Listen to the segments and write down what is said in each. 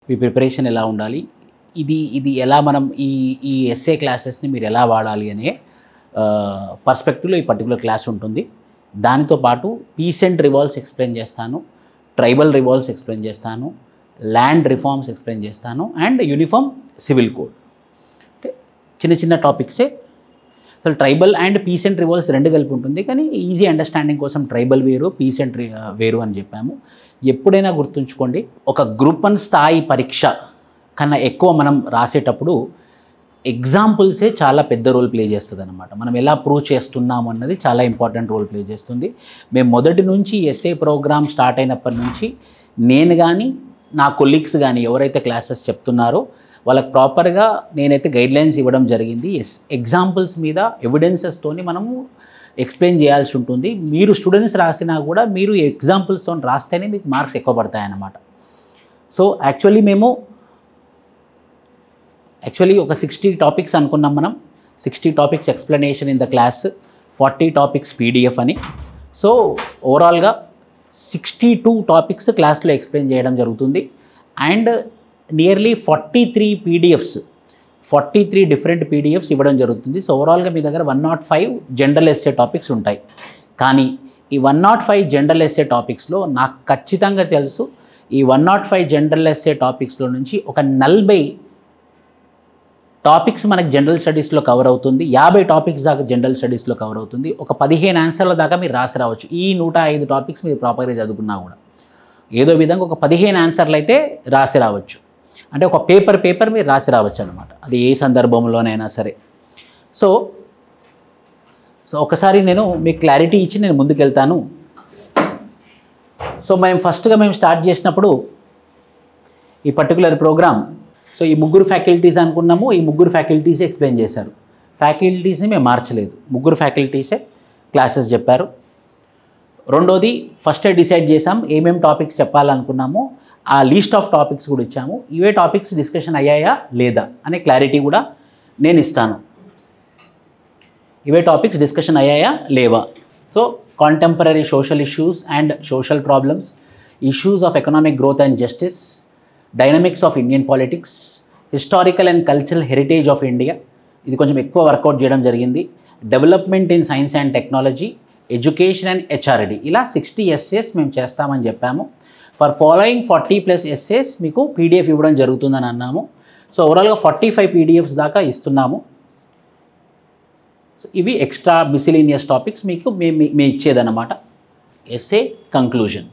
మీ preparation ఎలా ఉండాలి ఇది ఇది ఎలా మనం ఈ ఈ ఎస్ఏ క్లాసెస్ని మీరు ఎలా వాడాలి అనే పర్స్పెక్టివ్లో ఈ పర్టికులర్ క్లాస్ ఉంటుంది దానితో పాటు పీస్ అండ్ రివాల్వ్స్ ఎక్స్ప్లెయిన్ చేస్తాను ట్రైబల్ రివాల్వ్స్ ఎక్స్ప్లెయిన్ చేస్తాను ల్యాండ్ రిఫార్మ్స్ ఎక్స్ప్లెయిన్ చేస్తాను అండ్ యూనిఫామ్ సివిల్ కోడ్ అంటే చిన్న చిన్న టాపిక్సే అసలు tribal and peace and revolts రెండు కలిపి ఉంటుంది కానీ ఈజీ అండర్స్టాండింగ్ కోసం ట్రైబల్ వేరు పీస్ అండ్ వేరు అని చెప్పాము ఎప్పుడైనా గుర్తుంచుకోండి ఒక గ్రూప్ వన్ స్థాయి పరీక్ష కన్నా ఎక్కువ మనం రాసేటప్పుడు ఎగ్జాంపుల్సే చాలా పెద్ద రోల్ ప్లే చేస్తుంది అనమాట మనం ఎలా ప్రూవ్ చేస్తున్నాము అన్నది చాలా ఇంపార్టెంట్ రోల్ ప్లే చేస్తుంది మేము మొదటి నుంచి ఎస్ఏ ప్రోగ్రామ్ స్టార్ట్ అయినప్పటి నుంచి నేను కానీ నా కొలీగ్స్ కానీ ఎవరైతే క్లాసెస్ చెప్తున్నారో వాళ్ళకి ప్రాపర్గా నేనైతే గైడ్లైన్స్ ఇవ్వడం జరిగింది ఎస్ ఎగ్జాంపుల్స్ మీద ఎవిడెన్సెస్తోని మనము ఎక్స్ప్లెయిన్ చేయాల్సి ఉంటుంది మీరు స్టూడెంట్స్ రాసినా కూడా మీరు ఎగ్జాంపుల్స్తో రాస్తేనే మీకు మార్క్స్ ఎక్కువ పడతాయన్నమాట సో యాక్చువల్లీ మేము యాక్చువల్లీ ఒక సిక్స్టీ టాపిక్స్ అనుకున్నాం మనం sixty topics explanation in the class forty topics PDF అని సో ఓవరాల్గా సిక్స్టీ టూ టాపిక్స్ క్లాస్లో ఎక్స్ప్లెయిన్ చేయడం జరుగుతుంది and nearly forty three PDFs forty three different PDFs ఇవ్వడం జరుగుతుంది సో ఓవరాల్గా మీ దగ్గర one nought five general SA topics ఉంటాయి కానీ ఈ one nought five general SA టాపిక్స్లో నాకు ఖచ్చితంగా తెలుసు ఈ one nought five general SA టాపిక్స్లో నుంచి ఒక నలభై టాపిక్స్ మనకి జనరల్ స్టడీస్లో కవర్ అవుతుంది యాభై టాపిక్స్ దాకా జనరల్ స్టడీస్లో కవర్ అవుతుంది ఒక పదిహేను ఆన్సర్ల దాకా మీరు రాసి రావచ్చు ఈ నూట ఐదు టాపిక్స్ మీరు ప్రాపర్గా చదువుకున్నా కూడా ఏదో విధంగా ఒక పదిహేను ఆన్సర్లు అయితే రాసి రావచ్చు అంటే ఒక పేపర్ పేపర్ మీరు రాసి రావచ్చు అనమాట అది ఏ సందర్భంలోనైనా సరే సో సో ఒకసారి నేను మీకు క్లారిటీ ఇచ్చి నేను ముందుకెళ్తాను సో మేము ఫస్ట్గా మేము స్టార్ట్ చేసినప్పుడు ఈ పర్టికులర్ ప్రోగ్రామ్ సో ఈ ముగ్గురు ఫ్యాకల్టీస్ అనుకున్నాము ఈ ముగ్గురు ఫ్యాకల్టీసే ఎక్స్ప్లెయిన్ చేశారు ఫ్యాకల్టీస్ని మేము మార్చలేదు ముగ్గురు ఫ్యాకల్టీసే క్లాసెస్ చెప్పారు రెండోది ఫస్టే డిసైడ్ చేసాం ఏమేం టాపిక్స్ చెప్పాలనుకున్నామో ఆ లీస్ట్ ఆఫ్ టాపిక్స్ కూడా ఇచ్చాము ఇవే టాపిక్స్ డిస్కషన్ అయ్యాయా లేదా అనే క్లారిటీ కూడా నేను ఇస్తాను ఇవే టాపిక్స్ డిస్కషన్ అయ్యాయా లేవా so contemporary social issues and social problems issues of economic growth and justice dynamics of Indian politics historical and cultural heritage of India ఇది కొంచెం ఎక్కువ వర్కౌట్ చేయడం జరిగింది development in science and technology education and HRD ఇలా sixty SAs మేము చేస్తామని చెప్పాము for following forty plus SAs మీకు పీడిఎఫ్ ఇవ్వడం జరుగుతుందని అన్నాము సో ఓవరాల్గా ఫార్టీ ఫైవ్ పీడిఎఫ్స్ దాకా ఇస్తున్నాము సో ఇవి ఎక్స్ట్రా మిసిలీనియస్ టాపిక్స్ మీకు మేము మేము ఇచ్చేదన్నమాట ఎస్ఏ కంక్లూజన్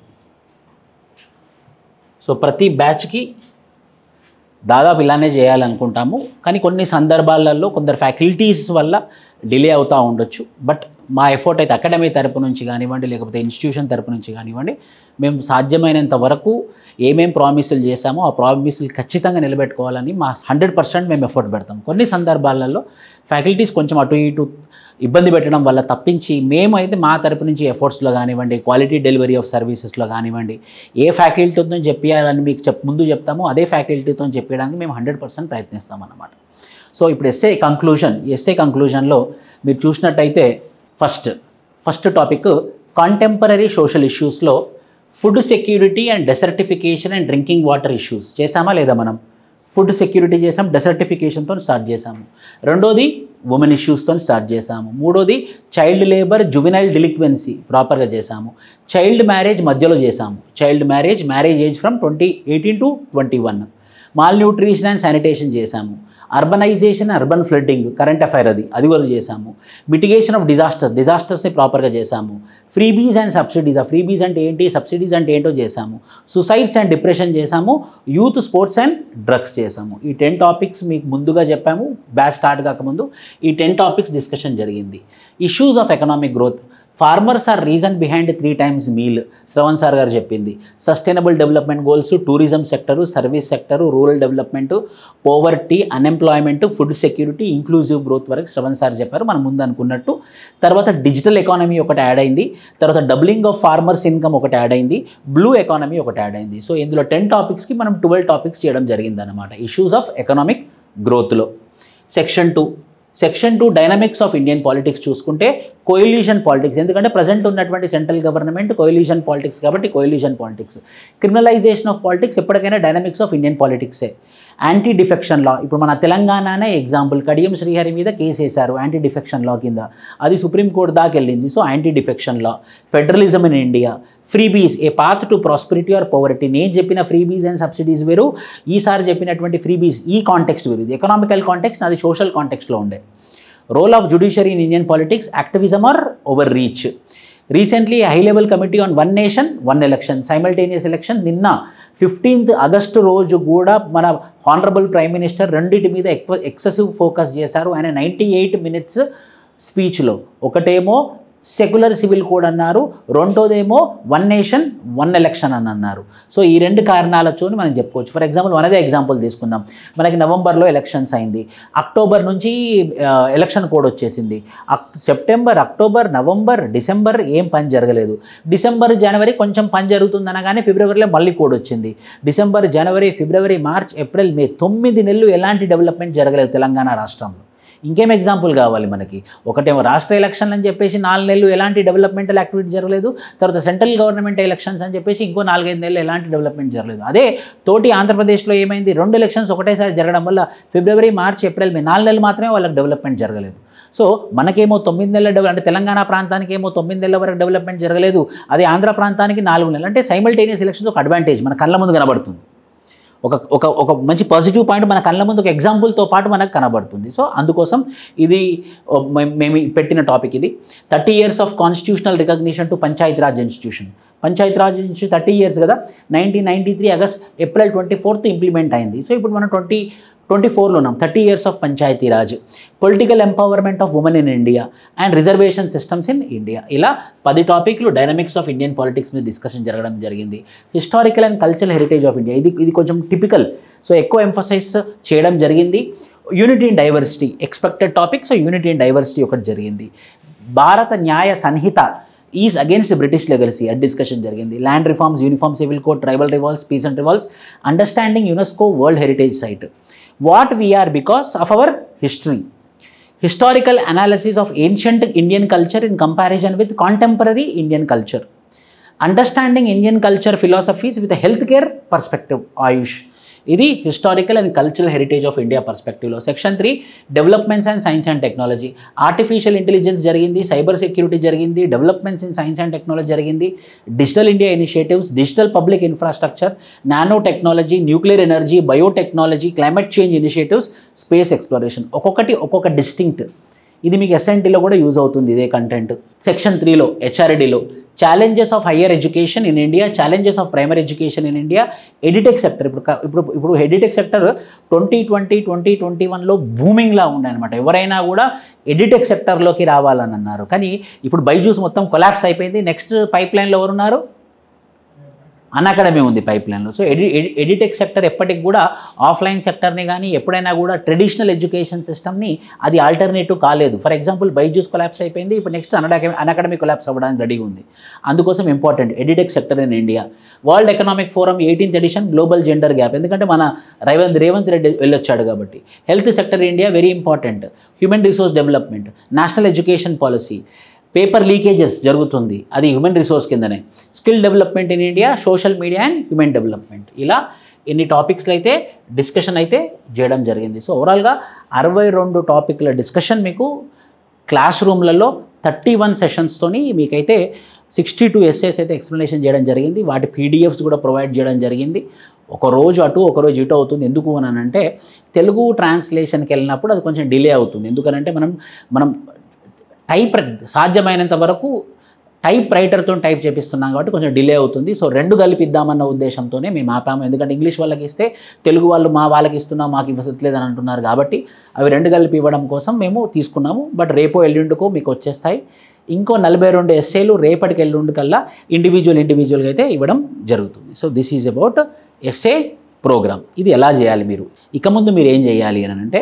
సో ప్రతి బ్యాచ్కి దాదాపు ఇలానే చేయాలనుకుంటాము కానీ కొన్ని సందర్భాలలో కొందరు ఫ్యాకల్టీస్ వల్ల డిలే అవుతూ ఉండొచ్చు బట్ మా ఎఫర్ట్ అయితే అకాడమీ తరపు నుంచి కానివ్వండి లేకపోతే ఇన్స్టిట్యూషన్ తరపు నుంచి కానివ్వండి మేము సాధ్యమైనంత వరకు ఏమేం ప్రామిసులు చేశామో ఆ ప్రామిసులు ఖచ్చితంగా నిలబెట్టుకోవాలని మా హండ్రెడ్ పర్సెంట్ మేము ఎఫర్ట్ పెడతాం కొన్ని సందర్భాలలో ఫ్యాకల్టీస్ కొంచెం అటు ఇటు ఇబ్బంది పెట్టడం వల్ల తప్పించి మేమైతే మా తరపు నుంచి ఎఫర్ట్స్లో కానివ్వండి క్వాలిటీ డెలివరీ ఆఫ్ సర్వీసెస్లో కానివ్వండి ఏ ఫ్యాకల్టీతో చెప్పియాలని మీకు చెప్ ముందు చెప్తామో అదే ఫ్యాకల్టీతో చెప్పడానికి మేము హండ్రెడ్ పర్సెంట్ ప్రయత్నిస్తాం అన్నమాట సో ఇప్పుడు ఎస్ఏ కంక్లూజన్ ఎస్ఏ కంక్లూజన్లో మీరు చూసినట్టయితే first first topic contemporary social ఇష్యూస్లో food security and desertification and drinking water issues చేసామా లేదా మనం ఫుడ్ సెక్యూరిటీ చేసాం డెసర్టిఫికేషన్తో స్టార్ట్ చేసాము రెండోది ఉమెన్ ఇష్యూస్తో స్టార్ట్ చేసాము మూడోది చైల్డ్ లేబర్ జువినైల్ డిలిక్వెన్సీ ప్రాపర్గా చేసాము చైల్డ్ మ్యారేజ్ మధ్యలో చేసాము child marriage marriage age from twenty eighteen to twenty one malnutrition and sanitation చేశాము urbanisation urban flooding current affair అది అది కూడా చేశాము మిటిగేషన్ ఆఫ్ డిజాస్టర్ డిజాస్టర్స్ని ప్రాపర్గా చేశాము ఫ్రీబీస్ అండ్ సబ్సిడీస్ ఆ ఫ్రీబీస్ అంటే ఏంటి సబ్సిడీస్ అంటే ఏంటో చేశాము సుసైడ్స్ అండ్ డిప్రెషన్ చేశాము యూత్ స్పోర్ట్స్ అండ్ డ్రగ్స్ చేశాము ఈ టెన్ టాపిక్స్ మీకు ముందుగా చెప్పాము బ్యాచ్ స్టార్ట్ కాకముందు ఈ టెన్ టాపిక్స్ డిస్కషన్ జరిగింది issues of economic growth farmers or reason behind three times meal Shravan sir గారు చెప్పింది sustainable development goals tourism sector service sector rural development poverty unemployment food security inclusive growth వరకు Shravan sir చెప్పారు మనం ముందు అనుకున్నట్టు తర్వాత digital economy ఒకటి యాడ్ అయింది తర్వాత డబ్లింగ్ ఆఫ్ ఫార్మర్స్ ఇన్కమ్ ఒకటి యాడ్ అయింది బ్లూ ఎకానమీ ఒకటి యాడ్ అయింది సో ఇందులో టెన్ టాపిక్స్కి మనం ట్వెల్వ్ టాపిక్స్ చేయడం జరిగిందనమాట ఇష్యూస్ ఆఫ్ ఎకనామిక్ గ్రోత్లో section two section two dynamics of Indian politics చూసుకుంటే కోయిలీషన్ పాలిటిక్స్ ఎందుకంటే ప్రజెంట్ ఉన్నటువంటి సెంట్రల్ గవర్నమెంట్ కోయిలీషన్ పాలిటిక్స్ కాబట్టి coalition politics criminalisation of politics ఎప్పటికైనా డైనమిక్స్ ఆఫ్ ఇండియన్ పాలిటిక్సే యాంటీ డిఫెక్షన్ లా ఇప్పుడు మన తెలంగాణనే ఎగ్జాంపుల్ కడియం శ్రీహరి మీద కేసు వేశారు యాంటీ డిఫెక్షన్ లా కింద అది సుప్రీంకోర్టు దాకా వెళ్ళింది so anti defection law federalism in India freebies a path to prosperity or poverty నేను చెప్పిన ఫ్రీబీస్ అండ్ సబ్సిడీస్ వేరు ఈసారి చెప్పినటువంటి ఫ్రీబీస్ ఈ కాంటెక్స్ట్ వేరు ఇది ఎకనామికల్ కాంటెక్స్ట్ అది సోషల్ కాంటెక్స్ట్లో ఉండే role of judiciary in Indian politics activism or overreach recently high level committee on one nation one election simultaneous election నిన్న ఫిఫ్టీన్త్ ఆగస్టు రోజు కూడా మన హానరబుల్ ప్రైమ్ మినిస్టర్ రెండింటి మీద ఎక్కువ ఎక్సెసివ్ ఫోకస్ చేశారు ఆయన నైంటీ ఎయిట్ మినిట్స్ స్పీచ్లో ఒకటేమో సెక్యులర్ సివిల్ కోడ్ అన్నారు రెండోదేమో వన్ నేషన్ వన్ ఎలక్షన్ అని అన్నారు సో ఈ రెండు కారణాలతో మనం చెప్పుకోవచ్చు ఫర్ ఎగ్జాంపుల్ మనదే ఎగ్జాంపుల్ తీసుకుందాం మనకి నవంబర్లో ఎలక్షన్స్ అయింది అక్టోబర్ నుంచి ఆ, ఎలక్షన్ కోడ్ వచ్చేసింది అక్ సెప్టెంబర్ అక్టోబర్ నవంబర్ డిసెంబర్ ఏం పని జరగలేదు డిసెంబర్ జనవరి కొంచెం పని జరుగుతుంది అనగానే ఫిబ్రవరిలో మళ్ళీ కోడ్ వచ్చింది డిసెంబర్ జనవరి ఫిబ్రవరి మార్చ్ ఏప్రిల్ మే తొమ్మిది నెలలు ఎలాంటి డెవలప్మెంట్ జరగలేదు తెలంగాణ రాష్ట్రంలో ఇంకేం ఎగ్జాంపుల్ కావాలి మనకి ఒకటేమో రాష్ట్ర ఎలక్షన్లు అని చెప్పేసి నాలుగు నెలలు ఎలాంటి డెవలప్మెంటల్ యాక్టివిటీ జరగలేదు తర్వాత సెంట్రల్ గవర్నమెంట్ ఎలక్షన్స్ అని చెప్పేసి ఇంకో నాలుగైదు నెలలు ఎలాంటి డెవలప్మెంట్ జరగలేదు అదే తోటి ఆంధ్రప్రదేశ్లో ఏమైంది రెండు ఎలక్షన్స్ ఒకటేసారి జరగడం వల్ల ఫిబ్రవరి మార్చ్ ఏప్రిల్ మే నాలుగు నెలలు మాత్రమే వాళ్ళకి డెవలప్మెంట్ జరగలేదు సో మనకేమో తొమ్మిది నెలల డెవలప్ అంటే తెలంగాణ ప్రాంతానికి ఏమో తొమ్మిది నెలల వరకు డెవలప్మెంట్ జరగలేదు అదే ఆంధ్ర ప్రాంతానికి నాలుగు నెలలు అంటే సైమల్టేనియస్ ఎలక్షన్స్ ఒక అడ్వాంటేజ్ మన కళ్ళ ముందు కనబడుతుంది ఒక ఒక ఒక మంచి పాజిటివ్ పాయింట్ మన కళ్ళ ముందు ఒక ఎగ్జాంపుల్తో పాటు మనకు కనబడుతుంది సో అందుకోసం ఇది ఓ, మే- మేము పెట్టిన టాపిక్ ఇది thirty years of constitutional recognition to Panchayat Raj institution Panchayat Raj institution thirty years కదా nineteen ninety three August April twenty fourth implement అయింది సో ఇప్పుడు మనం ట్వంటీ ట్వంటీ ఫోర్లో ఉన్నాం thirty years of Panchayati Raj political empowerment of women in India and reservation systems in India ఇలా పది టాపిక్లు dynamics of Indian politics మీద డిస్కషన్ జరగడం జరిగింది historical and cultural heritage of India ఇది ఇది కొంచెం టిపికల్ సో ఎక్కువ ఎంఫసైజ్ చేయడం జరిగింది unity in diversity expected topic so unity in diversity ఒకటి జరిగింది Bharat Nyaya Sanhita is against British legacy అది డిస్కషన్ జరిగింది land reforms uniform civil code tribal revolts peace and revolts understanding UNESCO world heritage site what we are because of our history historical analysis of ancient Indian culture in comparison with contemporary Indian culture. Understanding Indian culture philosophies with a healthcare perspective, Ayush. ఇది historical and cultural heritage of India పర్స్పెక్టివ్లో section three developments and science and technology artificial intelligence జరిగింది cyber security జరిగింది developments in science and technology జరిగింది digital India initiatives digital public infrastructure nano technology nuclear energy biotechnology climate change initiatives space exploration ఒక్కొక్కటి ఒక్కొక్క distinct ఇది మీకు ఎస్ఎన్టీలో కూడా use అవుతుంది ఇదే కంటెంట్ సెక్షన్ త్రీలో హెచ్ఆర్డీలో challenges of higher education in India challenges of primary education in India edtech sector ఇప్పుడు క- ఇప్పుడు ఇప్పుడు edtech sector twenty twenty twenty twenty వన్లో బూమింగ్లా ఉండే అనమాట ఎవరైనా కూడా ఎడిటెక్ సెక్టర్లోకి రావాలని అన్నారు కానీ ఇప్పుడు బైజూస్ మొత్తం కొలాప్స్ అయిపోయింది నెక్స్ట్ పైప్ లైన్లో ఎవరున్నారు అన్అకాడమీ ఉంది పైప్ లైన్లో సో ఎడి ఎడి- ఎడిటెక్ సెక్టర్ ఎప్పటికి కూడా ఆఫ్లైన్ సెక్టర్ని కానీ ఎప్పుడైనా కూడా ట్రెడిషనల్ ఎడ్యుకేషన్ సిస్టమ్ని అది ఆల్టర్నేటివ్ కాలేదు ఫర్ ఎగ్జాంపుల్ బైజూస్ కొలాప్స్ అయిపోయింది ఇప్పుడు నెక్స్ట్ అన్అకాడమీ అన్అకాడమీ కొలాప్స్ అవ్వడానికి రెడీగా ఉంది అందుకోసం important edtech sector in India world economic forum eighteenth edition global gender gap ఎందుకంటే మన రేవంత్ రేవంత్ రెడ్డి వెళ్ళొచ్చాడు కాబట్టి health sector India very important human resource development national education policy paper leakages జరుగుతుంది అది హ్యూమన్ రిసోర్స్ కిందనే skill development in India social media and human development ఇలా ఎన్ని టాపిక్స్లో అయితే డిస్కషన్ అయితే చేయడం జరిగింది సో ఓవరాల్గా అరవై రెండు టాపిక్ల డిస్కషన్ మీకు క్లాస్ రూమ్లలో థర్టీ వన్ సెషన్స్తోని మీకైతే సిక్స్టీ టూ ఎస్ఏస్ అయితే ఎక్స్ప్లెనేషన్ చేయడం జరిగింది వాటి పీడిఎఫ్స్ కూడా ప్రొవైడ్ చేయడం జరిగింది ఒక రోజు అటు ఒక రోజు ఇటు అవుతుంది ఎందుకు అని అంటే తెలుగు ట్రాన్స్లేషన్కి వెళ్ళినప్పుడు అది కొంచెం డిలే అవుతుంది ఎందుకనంటే మనం మనం టైప్ సాధ్యమైనంత వరకు టైప్ రైటర్తో టైప్ చేపిస్తున్నాం కాబట్టి కొంచెం డిలే అవుతుంది సో రెండు కలిపిద్దామన్న ఉద్దేశంతోనే మేము ఆపాము ఎందుకంటే ఇంగ్లీష్ వాళ్ళకి ఇస్తే తెలుగు వాళ్ళు మా వాళ్ళకి ఇస్తున్నాం మాకు ఇవ్వట్లేదని అంటున్నారు కాబట్టి అవి రెండు కలిపి ఇవ్వడం కోసం మేము తీసుకున్నాము బట్ రేపో ఎల్లుండికో మీకు వచ్చేస్తాయి ఇంకో నలభై రెండు ఎస్ఏలు రేపటికి ఎల్లుండి కల్లా ఇండివిజువల్ ఇండివిజువల్గా అయితే ఇవ్వడం జరుగుతుంది so this is about SA program ఇది ఎలా చేయాలి మీరు ఇక ముందు మీరు ఏం చేయాలి అని అంటే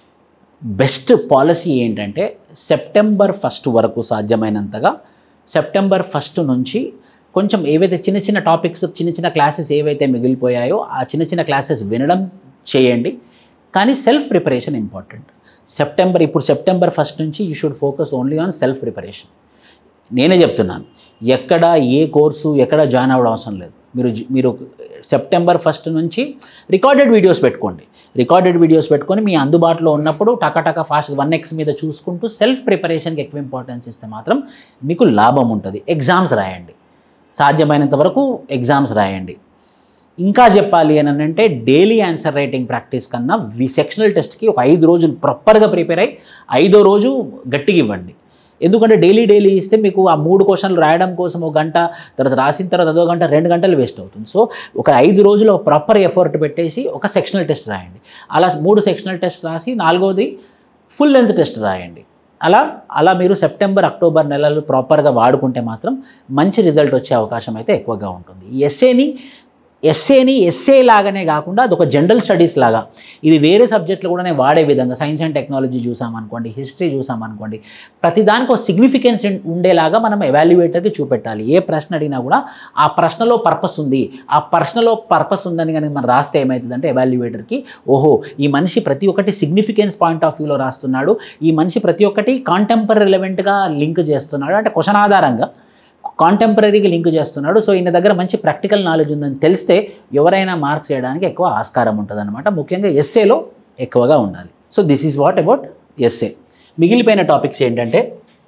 బెస్ట్ పాలసీ ఏంటంటే సెప్టెంబర్ ఫస్ట్ వరకు సాధ్యమైనంతగా సెప్టెంబర్ ఫస్ట్ నుంచి కొంచెం ఏవైతే చిన్న చిన్న టాపిక్స్ చిన్న చిన్న క్లాసెస్ ఏవైతే మిగిలిపోయాయో ఆ చిన్న చిన్న క్లాసెస్ వినడం చేయండి కానీ సెల్ఫ్ ప్రిపరేషన్ ఇంపార్టెంట్ సెప్టెంబర్ ఇప్పుడు సెప్టెంబర్ ఫస్ట్ నుంచి you should focus only on self preparation నేనే చెప్తున్నాను ఎక్కడ ఏ కోర్సు ఎక్కడ జాయిన్ అవ్వడం అవసరం లేదు మీరు జ- మీరు సెప్టెంబర్ ఫస్ట్ నుంచి రికార్డెడ్ వీడియోస్ పెట్టుకోండి రికార్డెడ్ వీడియోస్ పెట్టుకొని మీ అందుబాటులో ఉన్నప్పుడు టకాటక ఫాస్ట్ వన్ ఎక్స్ మీద చూసుకుంటూ సెల్ఫ్ ప్రిపరేషన్కి ఎక్కువ ఇంపార్టెన్స్ ఇస్తే మాత్రం మీకు లాభం ఉంటుంది ఎగ్జామ్స్ రాయండి సాధ్యమైనంత వరకు ఎగ్జామ్స్ రాయండి ఇంకా చెప్పాలి అని అంటే డైలీ ఆన్సర్ రైటింగ్ ప్రాక్టీస్ కన్నా వి సెక్షనల్ టెస్ట్కి ఒక ఐదు రోజులు ప్రాపర్గా ప్రిపేర్ అయ్యి ఐదో రోజు గట్టిగా ఇవ్వండి ఎందుకంటే డైలీ డైలీ ఇస్తే మీకు ఆ మూడు క్వశ్చన్లు రాయడం కోసం ఒక గంట తర్వాత రాసిన తర్వాత అదో గంట రెండు గంటలు వేస్ట్ అవుతుంది సో ఒక ఐదు రోజులు ఒక ప్రాపర్ ఎఫర్ట్ పెట్టేసి ఒక సెక్షనల్ టెస్ట్ రాయండి అలా మూడు సెక్షనల్ టెస్ట్ రాసి నాలుగోది ఫుల్ లెంత్ టెస్ట్ రాయండి అలా అలా మీరు సెప్టెంబర్ అక్టోబర్ నెలలు ప్రాపర్గా వాడుకుంటే మాత్రం మంచి రిజల్ట్ వచ్చే అవకాశం అయితే ఎక్కువగా ఉంటుంది ఈ ఎస్ఏని ఎస్ఏని ఎస్ఏ లాగానే కాకుండా అదొక జనరల్ స్టడీస్ లాగా ఇది వేరే సబ్జెక్టులు కూడా నేను వాడే విధంగా సైన్స్ అండ్ టెక్నాలజీ చూసామనుకోండి హిస్టరీ చూసామనుకోండి ప్రతిదానికి ఒక సిగ్నిఫికెన్స్ ఉండేలాగా మనం ఎవాల్యుయేటర్కి చూపెట్టాలి ఏ ప్రశ్న అడిగినా కూడా ఆ ప్రశ్నలో పర్పస్ ఉంది ఆ ప్రశ్నలో పర్పస్ ఉందని కనుక మనం రాస్తే ఏమవుతుందంటే ఎవాల్యుయేటర్కి ఓహో ఈ మనిషి ప్రతి ఒక్కటి సిగ్నిఫికెన్స్ పాయింట్ ఆఫ్ వ్యూలో రాస్తున్నాడు ఈ మనిషి ప్రతి ఒక్కటి కాంటెంపరీ రిలవెంట్గా లింక్ చేస్తున్నాడు అంటే క్వశ్చన్ ఆధారంగా కాంటెంపరీగా లింక్ చేస్తున్నాడు సో ఈయన దగ్గర మంచి ప్రాక్టికల్ నాలెడ్జ్ ఉందని తెలిస్తే ఎవరైనా మార్క్స్ చేయడానికి ఎక్కువ ఆస్కారం ఉంటుంది అనమాట ముఖ్యంగా ఎస్ఏలో ఎక్కువగా ఉండాలి so this is what about SA మిగిలిపోయిన టాపిక్స్ ఏంటంటే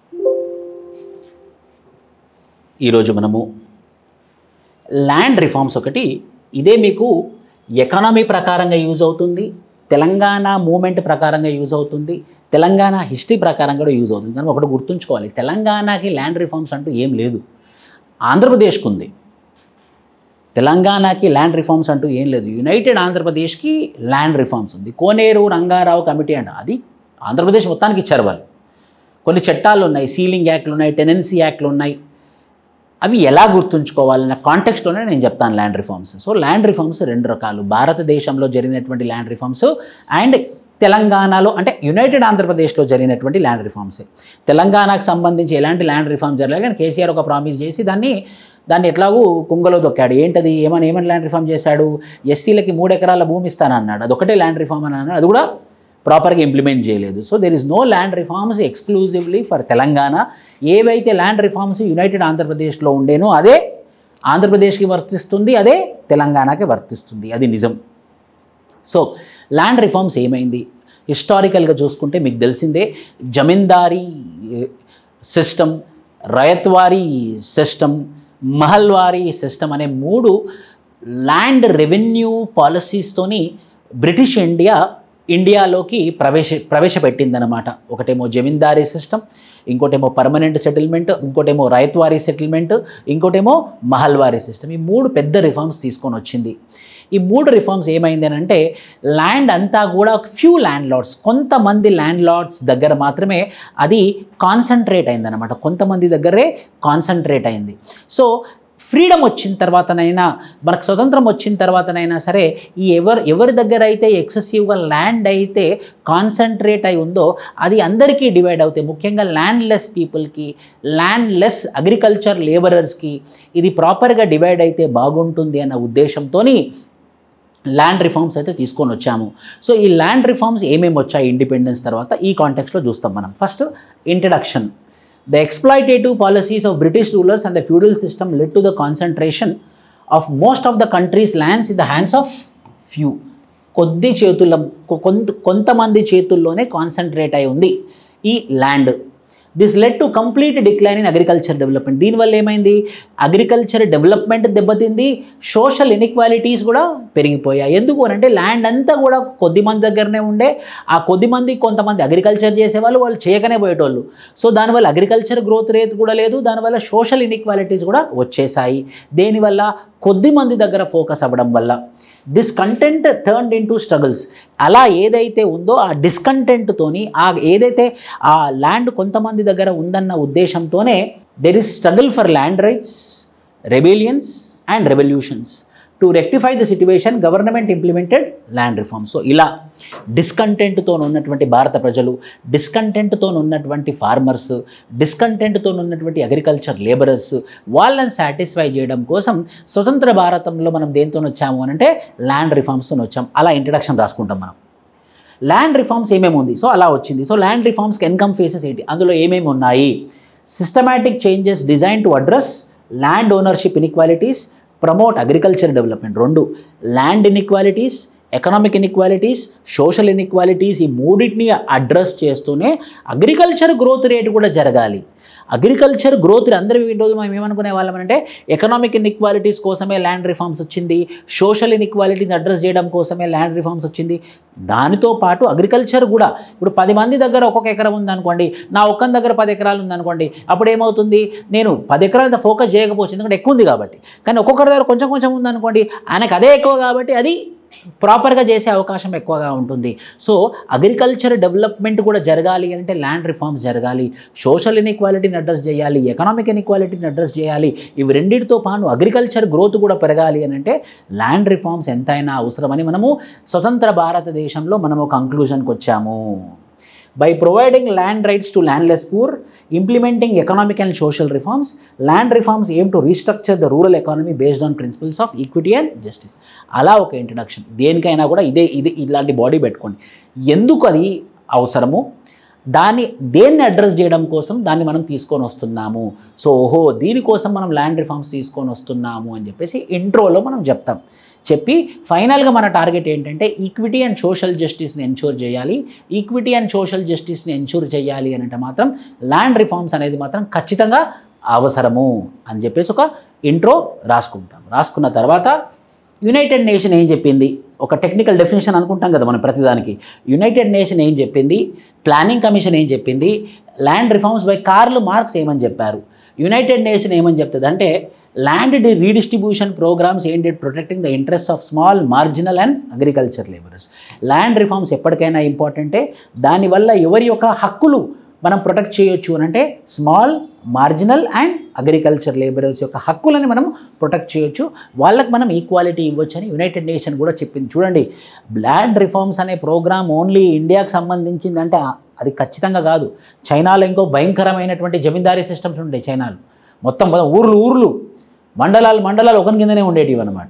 ఈరోజు మనము ల్యాండ్ రిఫార్మ్స్ ఒకటి ఇదే మీకు ఎకానమీ ప్రకారంగా యూజ్ అవుతుంది తెలంగాణ మూమెంట్ ప్రకారంగా యూజ్ అవుతుంది తెలంగాణ హిస్టరీ ప్రకారం కూడా యూజ్ అవుతుంది కానీ ఒకటి గుర్తుంచుకోవాలి తెలంగాణకి ల్యాండ్ రిఫార్మ్స్ అంటూ ఏం లేదు ఆంధ్రప్రదేశ్కి ఉంది తెలంగాణకి ల్యాండ్ రిఫార్మ్స్ అంటూ ఏం లేదు యునైటెడ్ ఆంధ్రప్రదేశ్కి ల్యాండ్ రిఫార్మ్స్ ఉంది కోనేరు రంగారావు కమిటీ అంట అది ఆంధ్రప్రదేశ్ మొత్తానికి ఇచ్చారు వాళ్ళు కొన్ని చట్టాలు ఉన్నాయి సీలింగ్ యాక్ట్లు ఉన్నాయి టెనెన్సీ యాక్ట్లు ఉన్నాయి అవి ఎలా గుర్తుంచుకోవాలన్న కాంటెక్స్ట్లోనే నేను చెప్తాను land reforms so land reforms రెండు రకాలు భారతదేశంలో జరిగినటువంటి ల్యాండ్ రిఫార్మ్స్ అండ్ తెలంగాణలో అంటే యునైటెడ్ ఆంధ్రప్రదేశ్లో జరిగినటువంటి ల్యాండ్ రిఫార్మ్స్ తెలంగాణకు సంబంధించి ఎలాంటి ల్యాండ్ రిఫార్మ్ జరగలేదు కానీ కేసీఆర్ ఒక ప్రామిస్ చేసి దాన్ని దాన్ని ఎట్లాగూ కుంగలో దొక్కాడు ఏంటది ఏమని ఏమని ల్యాండ్ రిఫార్మ్ చేశాడు ఎస్సీలకి మూడు ఎకరాల భూమి ఇస్తానన్నాడు అదొకటే ల్యాండ్ రిఫార్మ్ అని అన్నాడు అది కూడా ప్రాపర్గా ఇంప్లిమెంట్ చేయలేదు so there is no land reforms exclusively for Telangana ఏవైతే ల్యాండ్ రిఫార్మ్స్ యునైటెడ్ ఆంధ్రప్రదేశ్లో ఉండేనో అదే ఆంధ్రప్రదేశ్కి వర్తిస్తుంది అదే తెలంగాణకి వర్తిస్తుంది అది నిజం సో ల్యాండ్ రిఫార్మ్స్ ఏమైంది హిస్టారికల్గా చూసుకుంటే మీకు తెలిసిందే Zamindari system Ryotwari system Mahalwari system అనే మూడు ల్యాండ్ రెవెన్యూ పాలసీస్తోని బ్రిటిష్ ఇండియా ఇండియాలోకి ప్రవేశ ప్రవేశపెట్టిందనమాట ఒకటేమో జమీందారీ సిస్టమ్ ఇంకోటేమో పర్మనెంట్ సెటిల్మెంట్ ఇంకోటేమో రైత్వారీ సెటిల్మెంట్ ఇంకోటేమో మహల్వారీ సిస్టమ్ ఈ మూడు పెద్ద రిఫార్మ్స్ తీసుకొని వచ్చింది ఈ మూడు రిఫార్మ్స్ ఏమైంది అని అంటే ల్యాండ్ అంతా కూడా ఫ్యూ ల్యాండ్ లార్డ్స్ కొంతమంది ల్యాండ్ లార్డ్స్ దగ్గర మాత్రమే అది కాన్సన్ట్రేట్ అయిందనమాట కొంతమంది దగ్గరే కాన్సన్ట్రేట్ అయింది సో ఫ్రీడమ్ వచ్చిన తర్వాతనైనా మనకు స్వతంత్రం వచ్చిన తర్వాతనైనా సరే ఈ ఎవరు ఎవరి దగ్గర అయితే ఎక్సెసివ్గా ల్యాండ్ అయితే కాన్సన్ట్రేట్ అయి ఉందో అది అందరికీ డివైడ్ అవుతాయి ముఖ్యంగా ల్యాండ్ లెస్ పీపుల్కి ల్యాండ్ లెస్ అగ్రికల్చర్ లేబరర్స్కి ఇది ప్రాపర్గా డివైడ్ అయితే బాగుంటుంది అన్న ఉద్దేశంతోని ల్యాండ్ రిఫార్మ్స్ అయితే తీసుకొని వచ్చాము సో ఈ ల్యాండ్ రిఫార్మ్స్ ఏమేమి వచ్చాయి ఇండిపెండెన్స్ తర్వాత ఈ కాంటెక్స్లో చూస్తాం మనం first introduction the exploitative policies of British rulers and the feudal system led to the concentration of most of the country's lands in the hands of few కొద్ది చేతుల కొ- కొంత కొంతమంది చేతుల్లోనే కాన్సన్ట్రేట్ అయి ఉంది ఈ land this led to complete decline in agriculture development దీనివల్ల ఏమైంది అగ్రికల్చర్ డెవలప్మెంట్ దెబ్బతింది సోషల్ ఇన్ఈక్వాలిటీస్ కూడా పెరిగిపోయాయి ఎందుకు అని అంటే ల్యాండ్ అంతా కూడా కొద్ది మంది దగ్గరనే ఉండే ఆ కొద్ది మంది కొంతమంది అగ్రికల్చర్ చేసేవాళ్ళు వాళ్ళు చేయకనే పోయేటోళ్ళు సో దానివల్ల అగ్రికల్చర్ గ్రోత్ రేట్ కూడా లేదు దానివల్ల సోషల్ ఇన్ఈక్వాలిటీస్ కూడా వచ్చేసాయి దేనివల్ల కొద్ది మంది దగ్గర ఫోకస్ అవ్వడం వల్ల discontent turned into struggles అలా ఏదైతే ఉందో ఆ డిస్కంటెంట్తోని ఆ ఏదైతే ఆ ల్యాండ్ కొంతమంది దగ్గర ఉందన్న ఉద్దేశంతోనే there is struggle for land rights rebellions and revolutions to rectify the situation government implemented land reform so ఇలా డిస్కంటెంట్తో ఉన్నటువంటి భారత ప్రజలు డిస్కంటెంట్తో ఉన్నటువంటి ఫార్మర్స్ డిస్కంటెంట్తో ఉన్నటువంటి అగ్రికల్చర్ లేబరర్స్ వాళ్ళని సాటిస్ఫై చేయడం కోసం స్వతంత్ర భారతంలో మనం దేంతో వచ్చాము అని అంటే ల్యాండ్ రిఫార్మ్స్తో వచ్చాం అలా ఇంట్రడక్షన్ రాసుకుంటాం మనం ల్యాండ్ రిఫార్మ్స్ ఏమేమి ఉంది సో అలా వచ్చింది సో ల్యాండ్ రిఫార్మ్స్కి ఇన్కమ్ ఫేసెస్ ఏంటి అందులో ఏమేమి ఉన్నాయి systematic changes designed to address land ownership inequalities promote agriculture development రెండు land inequalities economic inequalities social inequalities ఈ మూడింటిని అడ్రస్ చేస్తూనే అగ్రికల్చర్ గ్రోత్ రేట్ కూడా జరగాలి అగ్రికల్చర్ గ్రోత్ అందరూ ఈరోజు మనం ఏమనుకునే వాళ్ళం అంటే ఎకనామిక్ ఇన్ఈక్వాలిటీస్ కోసమే ల్యాండ్ రిఫార్మ్స్ వచ్చింది సోషల్ ఇన్ఈక్వాలిటీస్ అడ్రస్ చేయడం కోసమే ల్యాండ్ రిఫార్మ్స్ వచ్చింది దానితో పాటు అగ్రికల్చర్ కూడా ఇప్పుడు పది మంది దగ్గర ఒక్కొక్క ఎకరం ఉందనుకోండి నా ఒక్కని దగ్గర పది ఎకరాలు ఉందనుకోండి అప్పుడు ఏమవుతుంది నేను పది ఎకరాల ఫోకస్ చేయకపోవచ్చు ఎందుకంటే ఎక్కువ ఉంది కాబట్టి కానీ ఒక్కొక్కరి దగ్గర కొంచెం కొంచెం ఉందనుకోండి ఆయనకు అదే ఎక్కువ కాబట్టి అది ప్రాపర్గా చేసే అవకాశం ఎక్కువగా ఉంటుంది సో అగ్రికల్చర్ డెవలప్మెంట్ కూడా జరగాలి అంటే ల్యాండ్ రిఫార్మ్స్ జరగాలి సోషల్ ఇన్ఈక్వాలిటీని అడ్రస్ చేయాలి ఎకనామిక్ ఇన్ఈక్వాలిటీని అడ్రస్ చేయాలి ఇవి రెండింటితో పాటు అగ్రికల్చర్ గ్రోత్ కూడా పెరగాలి అని అంటే ల్యాండ్ రిఫార్మ్స్ ఎంతైనా అవసరమని మనము స్వతంత్ర భారతదేశంలో మనము కంక్లూజన్కి వచ్చాము by providing land rights to landless poor implementing economic and social reforms land reforms aim to restructure the rural economy based on principles of equity and justice అలా ఒక ఇంట్రడక్షన్ దేనికైనా కూడా ఇదే ఇది ఇలాంటి బాడీ పెట్టుకోండి ఎందుకు అది అవసరము దాన్ని దేన్ని అడ్రస్ చేయడం కోసం దాన్ని మనం తీసుకొని వస్తున్నాము సో ఓహో దీనికోసం మనం ల్యాండ్ రిఫార్మ్స్ తీసుకొని వస్తున్నాము అని చెప్పేసి ఇంట్రోలో మనం చెప్తాం చెప్పి ఫైనల్గా మన టార్గెట్ ఏంటంటే ఈక్విటీ అండ్ సోషల్ జస్టిస్ని ఎన్షూర్ చేయాలి ఈక్విటీ అండ్ సోషల్ జస్టిస్ని ఎన్షూర్ చేయాలి అని అంటే మాత్రం ల్యాండ్ రిఫార్మ్స్ అనేది మాత్రం ఖచ్చితంగా అవసరము అని చెప్పేసి ఒక ఇంట్రో రాసుకుంటాం రాసుకున్న తర్వాత యునైటెడ్ నేషన్ ఏం చెప్పింది ఒక టెక్నికల్ డెఫినేషన్ అనుకుంటాం కదా మనం ప్రతిదానికి యునైటెడ్ నేషన్ ఏం చెప్పింది ప్లానింగ్ కమిషన్ ఏం చెప్పింది land reforms by Karl Marx ఏమని చెప్పారు యునైటెడ్ నేషన్ ఏమని చెప్తుంది అంటే ల్యాండ్ రీడిస్ట్రిబ్యూషన్ ప్రోగ్రామ్స్ ఏంటి protecting the interest of small marginal and agriculture labourers land reforms ఎప్పటికైనా ఇంపార్టెంటే దానివల్ల ఎవరి యొక్క హక్కులు మనం ప్రొటెక్ట్ చేయొచ్చు అని అంటే small marginal and agriculture labourers యొక్క హక్కులని మనం ప్రొటెక్ట్ చేయొచ్చు వాళ్ళకి మనం ఈక్వాలిటీ ఇవ్వచ్చు అని యునైటెడ్ నేషన్ కూడా చెప్పింది చూడండి ల్యాండ్ రిఫార్మ్స్ అనే ప్రోగ్రామ్ ఓన్లీ ఇండియాకి సంబంధించిందంటే అది ఖచ్చితంగా కాదు చైనాలో ఇంకో భయంకరమైనటువంటి జమీందారీ సిస్టమ్స్ ఉండే చైనాలో మొత్తం మొత్తం ఊర్లు ఊర్లు మండలాలు మండలాలు ఒకరి కిందనే ఉండేటివి అనమాట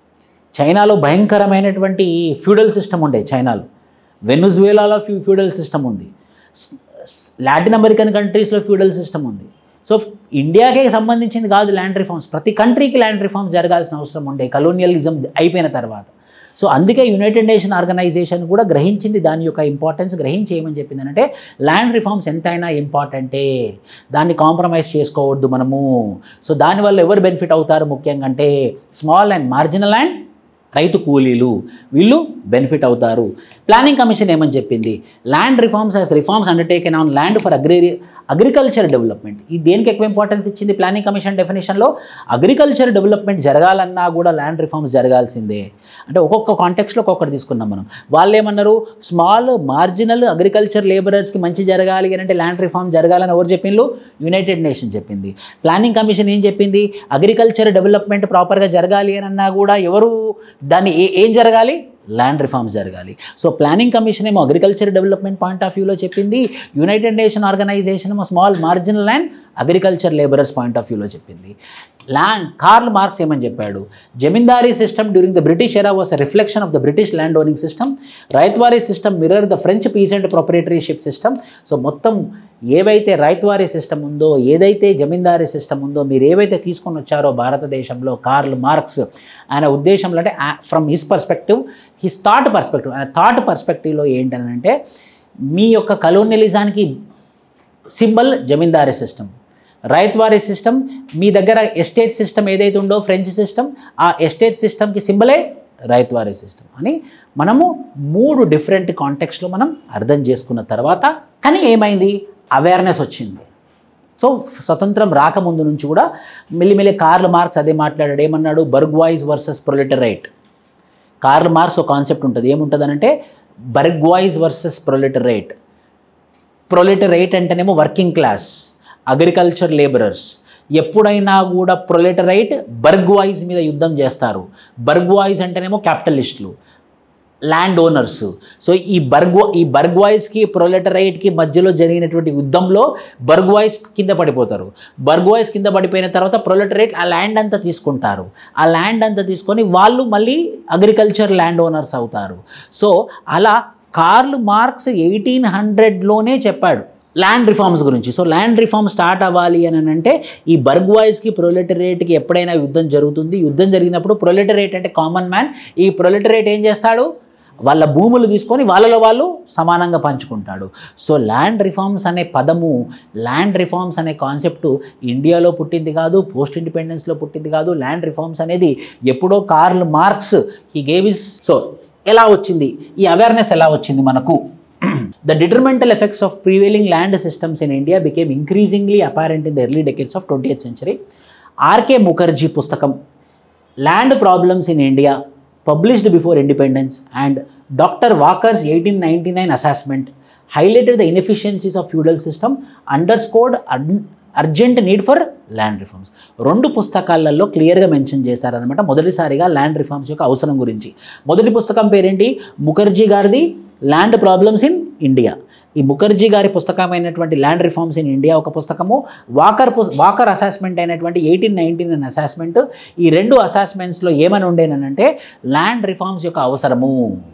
చైనాలో భయంకరమైనటువంటి ఫ్యూడల్ సిస్టమ్ ఉండే చైనాలో వెనుజువేలాలో ఫ్యూ ఫ్యూడల్ సిస్టమ్ ఉంది స్- స్- లాటిన్ అమెరికన్ కంట్రీస్లో ఫ్యూడల్ సిస్టమ్ ఉంది సో ఇండియాకే సంబంధించింది కాదు ల్యాండ్ రిఫార్మ్స్ ప్రతి కంట్రీకి ల్యాండ్ రిఫార్మ్స్ జరగాల్సిన అవసరం ఉండే కలోనియలిజం అయిపోయిన తర్వాత సో అందుకే యునైటెడ్ నేషన్ ఆర్గనైజేషన్ కూడా గ్రహించింది దాని యొక్క ఇంపార్టెన్స్ గ్రహించి ఏమని చెప్పింది అంటే ల్యాండ్ రిఫార్మ్స్ ఎంతైనా ఇంపార్టెంటే దాన్ని కాంప్రమైజ్ చేసుకోవద్దు మనము సో దానివల్ల ఎవరు బెనిఫిట్ అవుతారు ముఖ్యంగా అంటే స్మాల్ అండ్ మార్జినల్ అండ్ రైతు కూలీలు వీళ్ళు బెనిఫిట్ అవుతారు ప్లానింగ్ కమిషన్ ఏమని చెప్పింది land reforms as reforms undertaken on land for agri agriculture development ఈ దేనికి ఎక్కువ ఇంపార్టెన్స్ ఇచ్చింది ప్లానింగ్ కమిషన్ డెఫినేషన్లో అగ్రికల్చర్ డెవలప్మెంట్ జరగాలన్నా కూడా ల్యాండ్ రిఫార్మ్స్ జరగాల్సిందే అంటే ఒక్కొక్క కాంటెక్స్లో ఒక్కొక్కటి తీసుకున్నాం మనం వాళ్ళు ఏమన్నారు స్మాల్ మార్జినల్ అగ్రికల్చర్ లేబరర్స్కి మంచి జరగాలి అని అంటే ల్యాండ్ రిఫార్మ్ జరగాలని ఎవరు చెప్పిండ్రు యునైటెడ్ నేషన్ చెప్పింది ప్లానింగ్ కమిషన్ ఏం చెప్పింది అగ్రికల్చర్ డెవలప్మెంట్ ప్రాపర్గా జరగాలి అని అన్నా కూడా ఎవరు దాన్ని ఏ ఏం జరగాలి ల్యాండ్ రిఫార్మ్స్ జరగాలి సో ప్లానింగ్ కమిషన్ ఏమో అగ్రికల్చర్ డెవలప్మెంట్ పాయింట్ ఆఫ్ వ్యూలో చెప్పింది యునైటెడ్ నేషన్ ఆర్గనైజేషన్ ఏమో small marginal and agriculture labourers point of వ్యూలో చెప్పింది ల్యాండ్ కార్ల్ మార్క్స్ ఏమని చెప్పాడు zamindari system during the British era was a reflection of the British land owning system ryotwari system mirror the French peasant proprietorship system so మొత్తం ఏవైతే ryotwari system ఉందో ఏదైతే జమీందారీ system ఉందో మీరు ఏవైతే తీసుకొని వచ్చారో భారతదేశంలో కార్ల్ మార్క్స్ ఆయన ఉద్దేశంలో అంటే from his perspective his thought perspective ఆయన థాట్ పర్స్పెక్టివ్లో ఏంటనంటే మీ యొక్క కలోనియలిజానికి symbol zamindari system ryotwari system మీ దగ్గర ఎస్టేట్ సిస్టమ్ ఏదైతే ఉందో ఫ్రెంచ్ సిస్టమ్ ఆ ఎస్టేట్ సిస్టమ్కి సింబలే రైత్వారీ సిస్టమ్ అని మనము మూడు డిఫరెంట్ కాంటెక్స్లో మనం అర్థం చేసుకున్న తర్వాత కానీ ఏమైంది అవేర్నెస్ వచ్చింది సో స్వతంత్రం రాకముందు నుంచి కూడా మెల్లిమెల్లి కార్ల్ మార్క్స్ అదే మాట్లాడాడు ఏమన్నాడు bourgeois versus proletariat Karl Marx ఒక కాన్సెప్ట్ ఉంటుంది ఏముంటుంది అంటే బర్గ్వాయిస్ వర్సెస్ ప్రొలిటరైట్ ప్రొలెటరైట్ అంటేనేమో వర్కింగ్ క్లాస్ అగ్రికల్చర్ లేబరర్స్ ఎప్పుడైనా కూడా ప్రొలెటరైట్ బర్గ్వాయిస్ మీద యుద్ధం చేస్తారు బర్గ్వాయిస్ అంటేనేమో క్యాపిటలిస్టులు ల్యాండ్ ఓనర్స్ సో ఈ బర్గ్వా ఈ బర్గ్వాయిస్కి ప్రొలెటరైట్కి మధ్యలో జరిగినటువంటి యుద్ధంలో బర్గ్వాయిస్ కింద పడిపోతారు బర్గ్వాయిస్ కింద పడిపోయిన తర్వాత ప్రొలెటరైట్ ఆ ల్యాండ్ అంతా తీసుకుంటారు ఆ ల్యాండ్ అంతా తీసుకొని వాళ్ళు మళ్ళీ అగ్రికల్చర్ ల్యాండ్ ఓనర్స్ అవుతారు సో అలా కార్ల్ మార్క్స్ ఎయిటీన్ హండ్రెడ్లోనే చెప్పాడు ల్యాండ్ రిఫార్మ్స్ గురించి సో ల్యాండ్ రిఫార్మ్ స్టార్ట్ అవ్వాలి అని అంటే ఈ బర్గ్వాయిస్కి ప్రొలెటరేట్కి ఎప్పుడైనా యుద్ధం జరుగుతుంది యుద్ధం జరిగినప్పుడు ప్రొలెటరేట్ అంటే కామన్ మ్యాన్ ఈ ప్రొలెటరేట్ ఏం చేస్తాడు వాళ్ళ భూములు తీసుకొని వాళ్ళలో వాళ్ళు సమానంగా పంచుకుంటాడు సో ల్యాండ్ రిఫార్మ్స్ అనే పదము ల్యాండ్ రిఫార్మ్స్ అనే కాన్సెప్ట్ ఇండియాలో పుట్టింది కాదు పోస్ట్ ఇండిపెండెన్స్లో పుట్టింది కాదు ల్యాండ్ రిఫార్మ్స్ అనేది ఎప్పుడో కార్ల్ మార్క్స్ ఈ గేవిస్ సో ఎలా వచ్చింది ఈ అవేర్నెస్ ఎలా వచ్చింది మనకు the detrimental effects of prevailing land systems in India became increasingly apparent in the early decades of 20th century. R.K. Mukherjee పుస్తకం land problems in India published before independence and doctor Walker's eighteen ninety nine assessment highlighted the inefficiencies of feudal system underscored urgent need for land reforms రెండు పుస్తకాలలో క్లియర్గా mention చేశారనమాట మొదటిసారిగా land reforms యొక్క అవసరం గురించి మొదటి పుస్తకం పేరేంటి ముఖర్జీ గారిది ల్యాండ్ ప్రాబ్లమ్స్ ఇన్ ఇండియా ఈ ముఖర్జీ గారి పుస్తకమైనటువంటి ల్యాండ్ రిఫార్మ్స్ ఇన్ ఇండియా ఒక పుస్తకము వాకర్ పుస్ వాకర్ అసెస్మెంట్ అయినటువంటి ఎయిటీన్ నైన్టీన్ అనే అసెస్మెంట్ ఈ రెండు అసెస్మెంట్స్లో ఏమని ఉండేనంటే ల్యాండ్ రిఫార్మ్స్ యొక్క అవసరము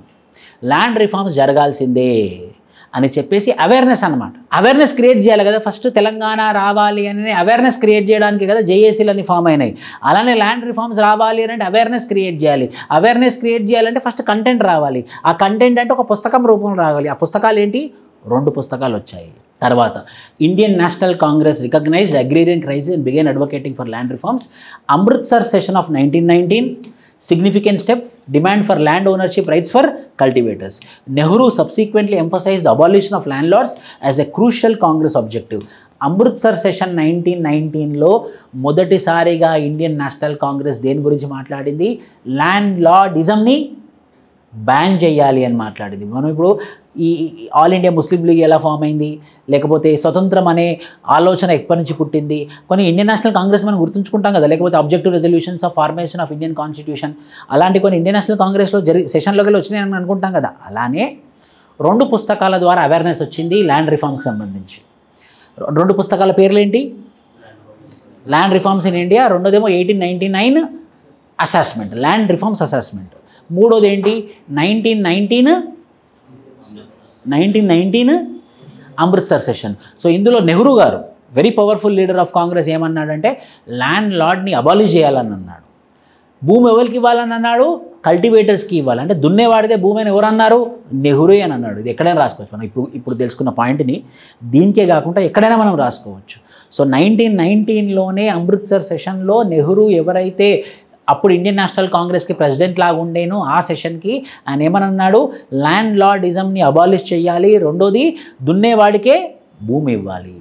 ల్యాండ్ రిఫార్మ్స్ జరగాల్సిందే అని చెప్పేసి అవేర్నెస్ అనమాట అవేర్నెస్ క్రియేట్ చేయాలి కదా ఫస్ట్ తెలంగాణ రావాలి అని అవేర్నెస్ క్రియేట్ చేయడానికి కదా జేఏసీలని ఫామ్ అయినాయి అలానే ల్యాండ్ రిఫార్మ్స్ రావాలి అని అంటే అవేర్నెస్ క్రియేట్ చేయాలి అవేర్నెస్ క్రియేట్ చేయాలంటే ఫస్ట్ కంటెంట్ రావాలి ఆ కంటెంట్ అంటే ఒక పుస్తకం రూపంలో రావాలి ఆ పుస్తకాలు ఏంటి రెండు పుస్తకాలు వచ్చాయి తర్వాత Indian National Congress recognized agrarian crisis and began advocating for land reforms Amritsar session of nineteen nineteen significant step demand for land ownership rights for cultivators nehru subsequently emphasized the abolition of landlords as a crucial congress objective Amritsar session nineteen నైన్టీన్లో మొదటిసారిగా Indian National Congress దేని గురించి మాట్లాడింది land లార్డిజంని ban చేయాలి అని మాట్లాడింది మనం ఇప్పుడు ఈ ఈ ఆల్ ఇండియా ముస్లిం లీగ్ ఎలా ఫామ్ అయింది లేకపోతే స్వతంత్రం అనే ఆలోచన ఎప్పటి నుంచి పుట్టింది కొన్ని ఇండియన్ నేషనల్ కాంగ్రెస్ మనం గుర్తుంచుకుంటాం కదా లేకపోతే objective resolutions of formation of Indian constitution అలాంటి కొన్ని ఇండియన్ నేషనల్ కాంగ్రెస్లో జరి సెషన్లోకి వెళ్ళి వచ్చినాయని మనం అనుకుంటాం కదా అలానే రెండు పుస్తకాల ద్వారా అవేర్నెస్ వచ్చింది ల్యాండ్ రిఫార్మ్స్కి సంబంధించి రెండు పుస్తకాల పేర్లేంటి ల్యాండ్ రిఫార్మ్స్ ఇన్ ఇండియా రెండోదేమో eighteen ninety nine assessment land reforms assessment మూడోది ఏంటి nineteen nineteen nineteen nineteen Amritsar session so ఇందులో నెహ్రూ గారు very powerful leader of Congress ఏమన్నాడంటే ల్యాండ్ లార్డ్ని అబాలిష్ చేయాలని అన్నాడు భూమి ఎవరికి ఇవ్వాలని అన్నాడు కల్టివేటర్స్కి ఇవ్వాలి అంటే దున్నేవాడితే భూమి అని ఎవరు అన్నారు నెహ్రూ అని అన్నాడు ఇది ఎక్కడైనా రాసుకోవచ్చు మనం ఇప్పుడు ఇప్పుడు తెలుసుకున్న పాయింట్ని దీనికే కాకుండా ఎక్కడైనా మనం రాసుకోవచ్చు సో నైన్టీన్ నైన్టీన్లోనే అమృత్సర్ సెషన్లో నెహ్రూ ఎవరైతే అప్పుడు ఇండియన్ నేషనల్ కాంగ్రెస్కి ప్రెసిడెంట్ లాగా ఉండేను ఆ సెషన్కి ఆయన ఏమనన్నాడు ల్యాండ్ లార్డిజంని అబాలిష్ చేయాలి రెండోది దున్నేవాడికే భూమి ఇవ్వాలి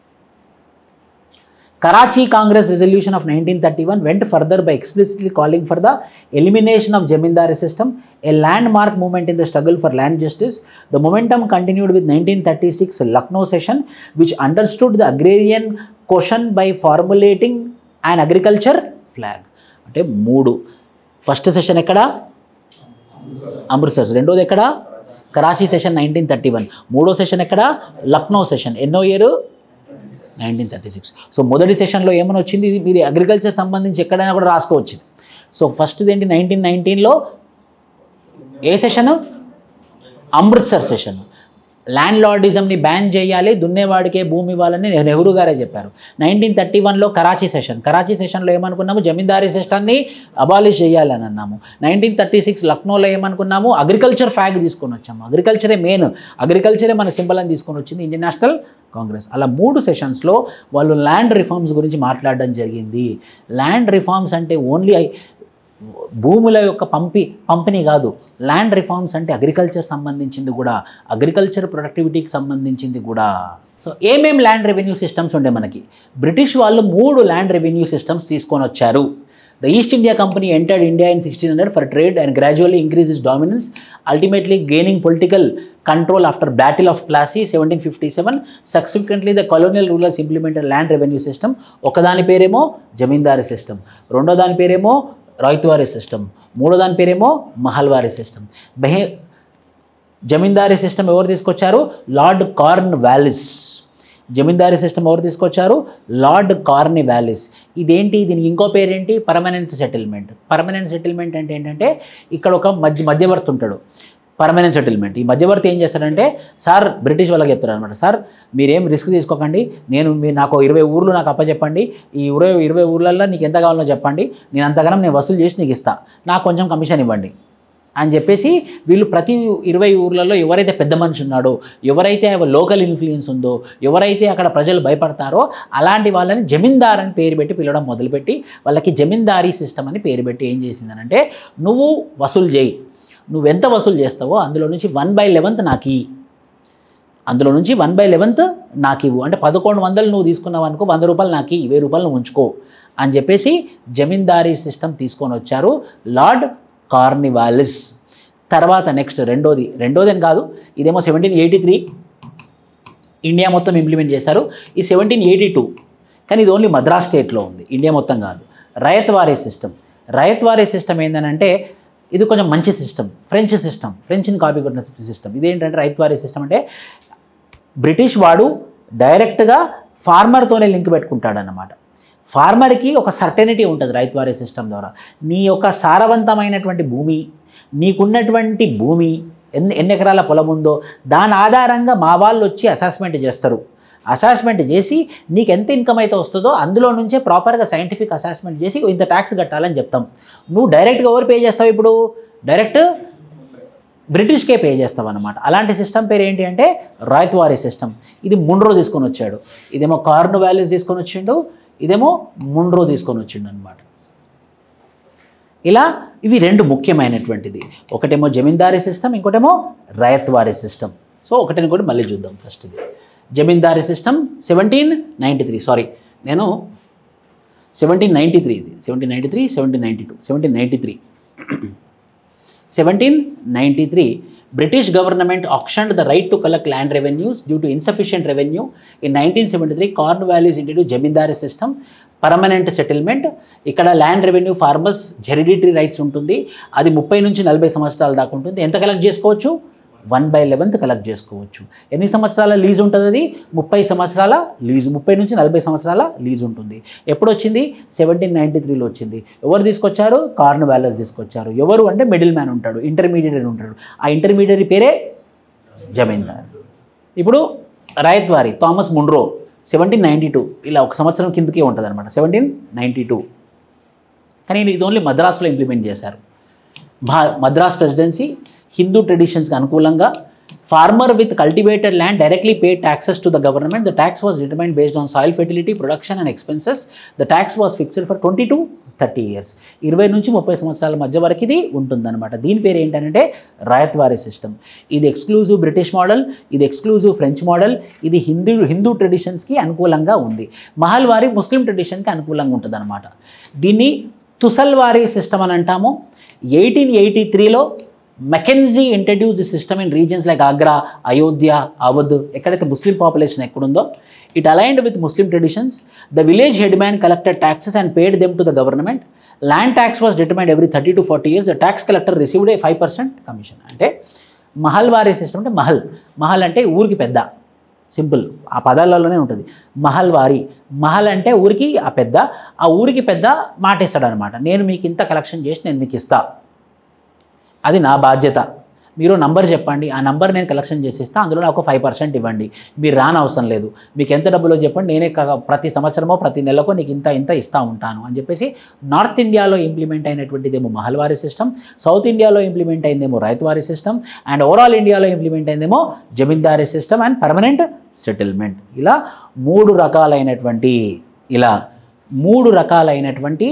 Karachi Congress resolution of 1931 went further by explicitly calling for the elimination of Jamindari system, a landmark movement in the struggle for land justice. The momentum continued with 1936 Lucknow session, which understood the agrarian question by formulating an agriculture flag. అంటే మూడు first session ఎక్కడ అమృత్సర్ రెండోది ఎక్కడ Karachi session nineteen thirty one మూడో session ఎక్కడ Lucknow session ఎన్నో year nineteen thirty six so మొదటి సెషన్లో ఏమని వచ్చింది ఇది మీరు అగ్రికల్చర్ సంబంధించి ఎక్కడైనా కూడా రాసుకోవచ్చు సో ఫస్ట్ ఏంటి నైన్టీన్ నైన్టీన్లో ఏ సెషన్ అమృత్సర్ సెషన్ ల్యాండ్ లార్డిజంని బ్యాన్ చేయాలి దున్నేవాడికే భూమి ఇవ్వాలని నెహ్రూ గారే చెప్పారు నైన్టీన్ థర్టీ వన్లో కరాచీ సెషన్ కరాచీ సెషన్లో ఏమనుకున్నాము జమీందారీ సిస్టాన్ని అబాలిష్ చేయాలని అన్నాము నైన్టీన్ థర్టీ సిక్స్ లక్నోలో ఏమనుకున్నాము అగ్రికల్చర్ ఫ్యాగ్ తీసుకొని వచ్చాము అగ్రికల్చరే మెయిన్ అగ్రికల్చరే మన సింబల్ అని తీసుకొని వచ్చింది ఇండియన్ నేషనల్ కాంగ్రెస్ అలా మూడు సెషన్స్లో వాళ్ళు ల్యాండ్ రిఫార్మ్స్ గురించి మాట్లాడడం జరిగింది ల్యాండ్ రిఫార్మ్స్ అంటే ఓన్లీ భూముల యొక్క పంపి పంపిణీ కాదు ల్యాండ్ రిఫార్మ్స్ అంటే అగ్రికల్చర్ సంబంధించింది కూడా అగ్రికల్చర్ ప్రొడక్టివిటీకి సంబంధించింది కూడా సో ఏమేం ల్యాండ్ రెవెన్యూ సిస్టమ్స్ ఉండే మనకి బ్రిటిష్ వాళ్ళు మూడు ల్యాండ్ రెవెన్యూ సిస్టమ్స్ తీసుకొని వచ్చారు the East India Company entered India in sixteen hundred for trade and gradually increase is dominance ultimately gaining political control after battle of Plassey seventeen fifty seven subsequently the colonial rulers implemented land revenue system ఒకదాని పేరేమో జమీందారీ system రెండో దాని పేరేమో ryotwari system మూడో దాని పేరేమో mahalwari system బెహే zamindari system ఎవరు తీసుకొచ్చారు Lord Cornwallis zamindari system ఎవరు తీసుకొచ్చారు లార్డ్ కార్ని వ్యాలీస్ ఇదేంటి దీనికి ఇంకో పేరేంటి పర్మనెంట్ సెటిల్మెంట్ పర్మనెంట్ సెటిల్మెంట్ అంటే ఏంటంటే ఇక్కడ ఒక మధ్య మధ్యవర్తి ఉంటాడు పర్మనెంట్ సెటిల్మెంట్ ఈ మధ్యవర్తి ఏం చేస్తాడంటే సార్ బ్రిటిష్ వాళ్ళకి చెప్తారు అనమాట సార్ మీరేం రిస్క్ తీసుకోకండి నేను మీ నాకు ఇరవై ఊర్లు నాకు అప్పచెప్పండి ఈ ఇరవై ఇరవై ఊర్లలో నీకు ఎంత కావాలో చెప్పండి నేను అంతగానం నేను వసూలు చేసి నీకు ఇస్తా నాకు కొంచెం కమిషన్ ఇవ్వండి అని చెప్పేసి వీళ్ళు ప్రతి ఇరవై ఊర్లలో ఎవరైతే పెద్ద మనిషి ఉన్నాడో ఎవరైతే లోకల్ ఇన్ఫ్లుయెన్స్ ఉందో ఎవరైతే అక్కడ ప్రజలు భయపడతారో అలాంటి వాళ్ళని జమీందార్ అని పేరు పెట్టి పిలవడం మొదలుపెట్టి వాళ్ళకి జమీందారీ సిస్టమ్ అని పేరు పెట్టి ఏం చేసిందనంటే నువ్వు వసూలు చేయి నువ్వెంత వసూలు చేస్తావో అందులో నుంచి వన్ బై లెవెంత్ నాకు ఇయ్యి. అందులో నుంచి వన్ బై లెవెంత్ నాకు ఇవ్వు అంటే పదకొండు వందలు నువ్వు తీసుకున్నావు అనుకో వంద రూపాయలు నాకు ఇయ్యి, వెయ్యి రూపాయలు నువ్వు ఉంచుకో అని చెప్పేసి జమీందారీ సిస్టమ్ తీసుకొని వచ్చారు లార్డ్ కార్నివాలిస్ తర్వాత నెక్స్ట్ రెండోది రెండోది అని కాదు ఇదేమో సెవెంటీన్ ఎయిటీ త్రీ ఇండియా మొత్తం ఇంప్లిమెంట్ చేశారు ఈ సెవెంటీన్ ఎయిటీ టూ కానీ ఇది ఓన్లీ మద్రాస్ స్టేట్లో ఉంది ఇండియా మొత్తం కాదు రయత్వారీ సిస్టమ్ రయత్వారీ సిస్టమ్ ఏంటంటే ఇది కొంచెం మంచి సిస్టమ్ ఫ్రెంచ్ సిస్టమ్ ఫ్రెంచ్ని కాపీ కొట్టిన సిస్టమ్ ఇదేంటంటే రైత్వారీ సిస్టమ్ అంటే బ్రిటిష్ వాడు డైరెక్ట్గా ఫార్మర్తోనే లింక్ పెట్టుకుంటాడన్నమాట ఫార్మర్కి ఒక సర్టెనిటీ ఉంటుంది రైతువారీ సిస్టమ్ ద్వారా నీ యొక్క సారవంతమైనటువంటి భూమి నీకున్నటువంటి భూమి ఎన్ని ఎన్ని ఎకరాల పొలం ఉందో దాని ఆధారంగా మా వాళ్ళు వచ్చి అసెస్మెంట్ చేస్తారు అసెస్మెంట్ చేసి నీకు ఎంత ఇన్కమ్ అయితే వస్తుందో అందులో నుంచే ప్రాపర్గా సైంటిఫిక్ అసెస్మెంట్ చేసి ఇంత ట్యాక్స్ కట్టాలని చెప్తాం నువ్వు డైరెక్ట్గా ఎవరు పే చేస్తావు ఇప్పుడు డైరెక్ట్ బ్రిటిష్కే పే చేస్తాం అనమాట అలాంటి సిస్టమ్ పేరు ఏంటి అంటే రాయత్వారీ సిస్టమ్ ఇది ముండ్రో తీసుకొని వచ్చాడు ఇదేమో కార్ను వ్యాలీస్ తీసుకొని వచ్చిండు ఇదేమో ముండ్రో తీసుకొని వచ్చిండు అనమాట ఇలా ఇవి రెండు ముఖ్యమైనటువంటిది ఒకటేమో జమీందారీ సిస్టమ్ ఇంకోటేమో రయత్వారీ సిస్టమ్ సో ఒకటిని కూడా మళ్ళీ చూద్దాం ఫస్ట్ ఇది zamindari system seventeen ninety three sorry నేను సెవెంటీన్ నైంటీ త్రీ ఇది seventeen ninety three seventeen ninety two seventeen ninety three seventeen ninety three British government optioned the right to collect land revenues due to insufficient revenue in nineteen seventy three Cornwallis ఇంటి zamindari system permanent settlement ఇక్కడ land revenue farmers hereditary rights ఉంటుంది అది ముప్పై నుంచి నలభై సంవత్సరాల దాకా ఉంటుంది ఎంత కలెక్ట్ చేసుకోవచ్చు వన్ బై లెవెన్త్ కలెక్ట్ చేసుకోవచ్చు ఎన్ని సంవత్సరాల లీజ్ ఉంటుంది అది ముప్పై సంవత్సరాల లీజు ముప్పై నుంచి నలభై సంవత్సరాల లీజ్ ఉంటుంది ఎప్పుడు వచ్చింది సెవెంటీన్ నైంటీ త్రీలో వచ్చింది ఎవరు తీసుకొచ్చారు కార్న్ వ్యాలర్స్ తీసుకొచ్చారు ఎవరు అంటే మిడిల్ మ్యాన్ ఉంటాడు ఇంటర్మీడియట్ ఉంటాడు ఆ ఇంటర్మీడియట్ పేరే జమీందార్ ఇప్పుడు ryotwari Thomas Munro seventeen ninety two ఇలా ఒక సంవత్సరం కిందకే ఉంటుంది అనమాట సెవెంటీన్ నైంటీ టూ కానీ ఇది ఓన్లీ మద్రాసులో ఇంప్లిమెంట్ చేశారు భా మద్రాస్ ప్రెసిడెన్సీ హిందూ ట్రెడిషన్స్కి అనుకూలంగా farmer with cultivated land directly pay taxes to the government the tax was determine based on soil fertility production and expenses the tax was fixed for twenty to thirty years ఇరవై నుంచి ముప్పై సంవత్సరాల మధ్య వరకు ఇది ఉంటుందన్నమాట దీని పేరు ఏంటంటే రాయత్వారీ సిస్టమ్ ఇది ఎక్స్క్లూజివ్ బ్రిటిష్ మోడల్ ఇది ఎక్స్క్లూజివ్ ఫ్రెంచ్ మోడల్ ఇది హిందూ హిందూ ట్రెడిషన్స్కి అనుకూలంగా ఉంది మహల్వారీ ముస్లిం ట్రెడిషన్కి అనుకూలంగా ఉంటుంది అనమాట దీన్ని తుసల్వారీ సిస్టమ్ అని అంటాము ఎయిటీన్ ఎయిటీ త్రీలో Mackenzie introduce the system in regions like Agra Ayodhya Awadh ఎక్కడైతే ముస్లిం పాపులేషన్ ఎక్కడుందో it aligned with Muslim traditions the village head man collected taxes and paid them to the government land tax was determined every thirty to forty years the tax collector received a five percent commission అంటే మహల్ వారీ system అంటే మహల్ మహల్ అంటే ఊరికి పెద్ద simple ఆ పదాలలోనే ఉంటుంది మహల్ వారి మహల్ అంటే ఊరికి ఆ పెద్ద ఆ ఊరికి పెద్ద మాటేస్తాడు అనమాట నేను మీకు ఇంత కలెక్షన్ చేసి నేను మీకు ఇస్తా అది నా బాధ్యత మీరు నంబర్ చెప్పండి ఆ నంబర్ నేను కలెక్షన్ చేసిస్తా అందులో నాకు ఫైవ్ పర్సెంట్ ఇవ్వండి మీరు రాని అవసరం లేదు మీకు ఎంత డబ్బులో చెప్పండి నేనే కా- ప్రతి సంవత్సరమో ప్రతి నెలకో నీకు ఇంత ఇంత ఇస్తా ఉంటాను అని చెప్పేసి నార్త్ ఇండియాలో ఇంప్లిమెంట్ అయినటువంటిదేమో మహల్వారీ సిస్టమ్ సౌత్ ఇండియాలో ఇంప్లిమెంట్ అయిందేమో రైతువారీ సిస్టమ్ అండ్ ఓవరాల్ ఇండియాలో ఇంప్లిమెంట్ అయిందేమో zamindari system and permanent settlement ఇలా మూడు రకాలైనటువంటి ఇలా మూడు రకాలైనటువంటి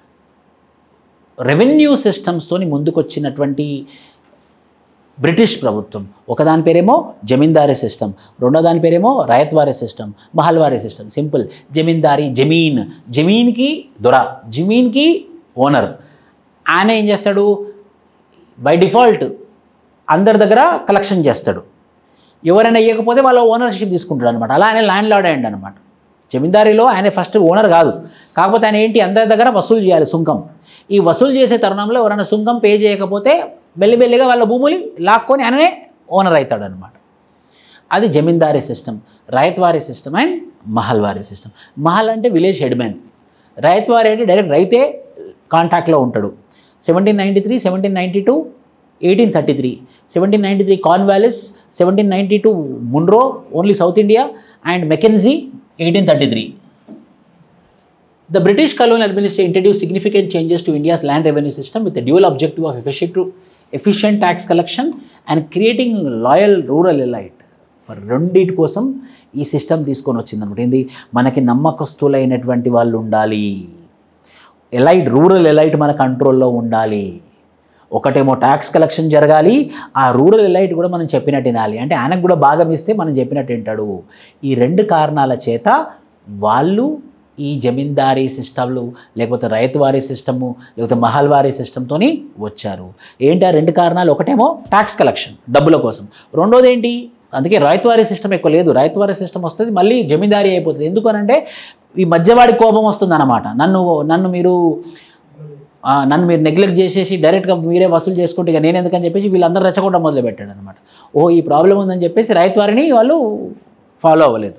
రెవెన్యూ సిస్టమ్స్తోని ముందుకొచ్చినటువంటి బ్రిటిష్ ప్రభుత్వం ఒకదాని పేరేమో జమీందారీ సిస్టమ్ రెండో దాని పేరేమో ryotwari system Mahalwari system simple zamindari జమీన్ జమీన్కి దొర జమీన్కి ఓనర్ ఆయన ఏం చేస్తాడు బై డిఫాల్ట్ అందరి దగ్గర కలెక్షన్ చేస్తాడు ఎవరైనా ఇవ్వకపోతే వాళ్ళ ఓనర్షిప్ తీసుకుంటాడు అనమాట అలా ఆయన ల్యాండ్ లార్డ్ అయ్యండి అనమాట జమీందారీలో ఆయన ఫస్ట్ ఓనర్ కాదు కాకపోతే ఆయన ఏంటి అందరి దగ్గర వసూలు చేయాలి సుంకం ఈ వసూలు చేసే తరుణంలో ఎవరైనా సుంకం పే చేయకపోతే మెల్లిమెల్లిగా వాళ్ళ భూములు లాక్కొని ఆయననే ఓనర్ అవుతాడు అనమాట అది zamindari system ryotwari system and mahalwari system mahal అంటే విలేజ్ హెడ్మెన్ రైత్వారీ అంటే డైరెక్ట్ రైతే కాంటాక్ట్లో ఉంటాడు seventeen ninety three seventeen ninety two eighteen thirty three seventeen ninety three Cornwallis seventeen ninety two Munro only South India and Mackenzie eighteen thirty three The British colonial administration introduced significant changes to India's land revenue system with the dual objective of efficient, efficient tax collection and creating loyal rural elite. For రెండింటి కోసం ఈ system తీసుకొని వచ్చింది అనమాట ఏంది మనకి నమ్మకస్తులైనటువంటి వాళ్ళు ఉండాలి ఎలైట్ రూరల్ ఎలైట్ మన కంట్రోల్లో ఉండాలి ఒకటేమో ట్యాక్స్ కలెక్షన్ జరగాలి ఆ రూరల్ ఎలైట్ కూడా మనం చెప్పినట్టు వినాలి అంటే ఆయనకు కూడా భాగం ఇస్తే మనం చెప్పినట్టు వింటాడు ఈ రెండు కారణాల చేత వాళ్ళు ఈ జమీందారీ సిస్టమ్లు లేకపోతే రైతువారీ సిస్టము లేకపోతే మహల్వారీ సిస్టమ్తో వచ్చారు ఏంటి ఆ రెండు కారణాలు ఒకటేమో ట్యాక్స్ కలెక్షన్ డబ్బుల కోసం రెండోది ఏంటి అందుకే రైతువారీ సిస్టమ్ ఎక్కువ లేదు రైతువారీ సిస్టమ్ వస్తుంది మళ్ళీ జమీందారీ అయిపోతుంది ఎందుకనంటే ఈ మధ్యవాడి కోపం వస్తుంది అన్నమాట నన్ను నన్ను మీరు ఆ, నన్ను మీరు నెగ్లెక్ట్ చేసేసి డైరెక్ట్గా మీరే వసూలు చేసుకుంటే ఇక నేను ఎందుకని చెప్పేసి వీళ్ళందరూ రెచ్చగొట్టడం మొదలు పెట్టాడు అనమాట ఓ ఈ ప్రాబ్లం ఉందని చెప్పేసి రైతు వారిని వాళ్ళు ఫాలో అవ్వలేదు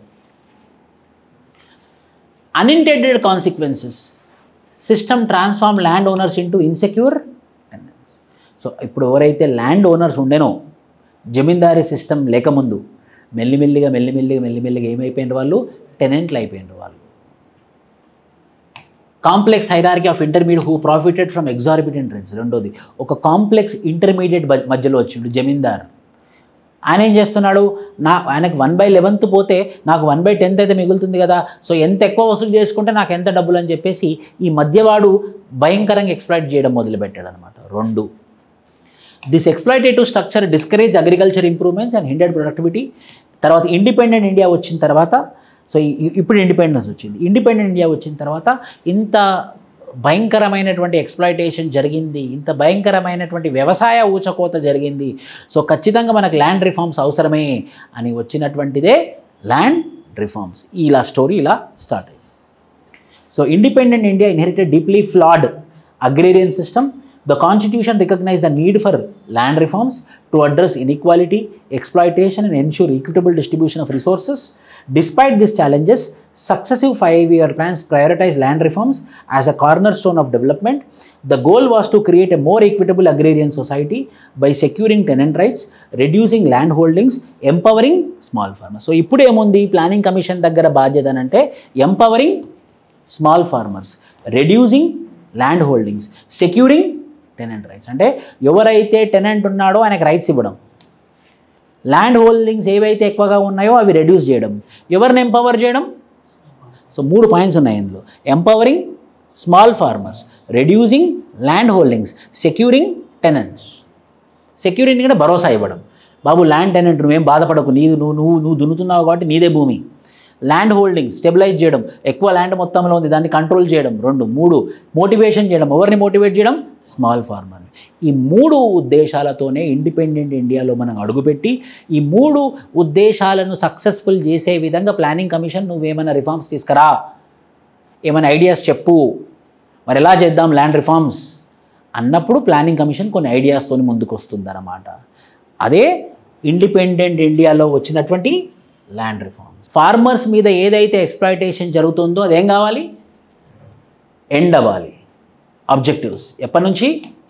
unintended consequences system transform land owners into insecure so ఇప్పుడు ఎవరైతే ల్యాండ్ ఓనర్స్ ఉండేనో జమీందారీ సిస్టమ్ లేకముందు మెల్లిమెల్లిగా మెల్లిమెల్లిగా మెల్లిమెల్లిగా ఏమైపోయినారు వాళ్ళు టెనెంట్లు అయిపోయినారు వాళ్ళు complex hierarchy of intermediate who profited from exorbitant rents రెండోది ఒక కాంప్లెక్స్ ఇంటర్మీడియట్ మధ్యలో వచ్చిండు జమీందార్ ఆయన ఏం చేస్తున్నాడు నా ఆయనకు వన్ బై లెవెన్త్ పోతే నాకు వన్ బై టెన్త్ అయితే మిగులుతుంది కదా సో ఎంత ఎక్కువ వసూలు చేసుకుంటే నాకు ఎంత డబ్బులు అని చెప్పేసి ఈ మధ్యవాడు భయంకరంగా ఎక్స్ప్లాయిట్ చేయడం మొదలుపెట్టాడు అనమాట రెండు this exploitative structure discourage agriculture improvements and hindered productivity తర్వాత ఇండిపెండెంట్ ఇండియా వచ్చిన తర్వాత సో ఈ- ఇప్పుడు ఇండిపెండెన్స్ వచ్చింది ఇండిపెండెంట్ ఇండియా వచ్చిన తర్వాత ఇంత భయంకరమైనటువంటి ఎక్స్ప్లాయిటేషన్ జరిగింది ఇంత భయంకరమైనటువంటి వ్యవసాయ ఊచకోత జరిగింది సో ఖచ్చితంగా మనకు ల్యాండ్ రిఫార్మ్స్ అవసరమే అని వచ్చినటువంటిదే ల్యాండ్ రిఫార్మ్స్ ఇలా స్టోరీ ఇలా స్టార్ట్ అయింది So, independent India inherited deeply flawed agrarian system. The constitution recognized the need for land reforms to address inequality, exploitation, and ensure equitable distribution of resources. Despite these challenges, successive five-year plans prioritized land reforms as a cornerstone of development. The goal was to create a more equitable agrarian society by securing tenant rights, reducing land holdings, empowering small farmers. So ఇప్పుడు ఏముంది planning commission దగ్గర బాధ్యత అని అంటే empowering small farmers reducing land holdings securing tenant rights అంటే ఎవరైతే tenant ఉన్నాడో ఆయనకు రైట్స్ ఇవ్వడం ల్యాండ్ హోల్డింగ్స్ ఏవైతే ఎక్కువగా ఉన్నాయో అవి రెడ్యూస్ చేయడం ఎవరిని ఎంపవర్ చేయడం సో మూడు పాయింట్స్ ఉన్నాయి ఇందులో empowering small farmers reducing land holdings securing tenants security కూడా భరోసా ఇవ్వడం బాబు ల్యాండ్ టెనెంట్ నువ్వేం బాధపడకు నీది నువ్వు నువ్వు నువ్వు దున్నుతున్నావు కాబట్టి నీదే భూమి ల్యాండ్ హోల్డింగ్ స్టెబిలైజ్ చేయడం ఎక్కువ ల్యాండ్ మొత్తంలో ఉంది దాన్ని కంట్రోల్ చేయడం రెండు మూడు మోటివేషన్ చేయడం ఎవరిని మోటివేట్ చేయడం స్మాల్ ఫార్మర్ ఈ మూడు ఉద్దేశాలతోనే ఇండిపెండెంట్ ఇండియాలో మనం అడుగుపెట్టి ఈ మూడు ఉద్దేశాలను సక్సెస్ఫుల్ చేసే విధంగా ప్లానింగ్ కమిషన్ నువ్వేమైనా రిఫార్మ్స్ తీసుకురా ఏమైనా ఐడియాస్ చెప్పు మరి ఎలా చేద్దాం ల్యాండ్ రిఫార్మ్స్ అన్నప్పుడు ప్లానింగ్ కమిషన్ కొన్ని ఐడియాస్తో ముందుకు వస్తుందన్నమాట అదే ఇండిపెండెంట్ ఇండియాలో వచ్చినటువంటి ల్యాండ్ రిఫార్మ్స్ ఫార్మర్స్ మీద ఏదైతే ఎక్స్ప్లాయిటేషన్ జరుగుతుందో అదేం కావాలి ఎండ్ అవ్వాలి ఆబ్జెక్టివ్స్ ఎప్పటి నుంచి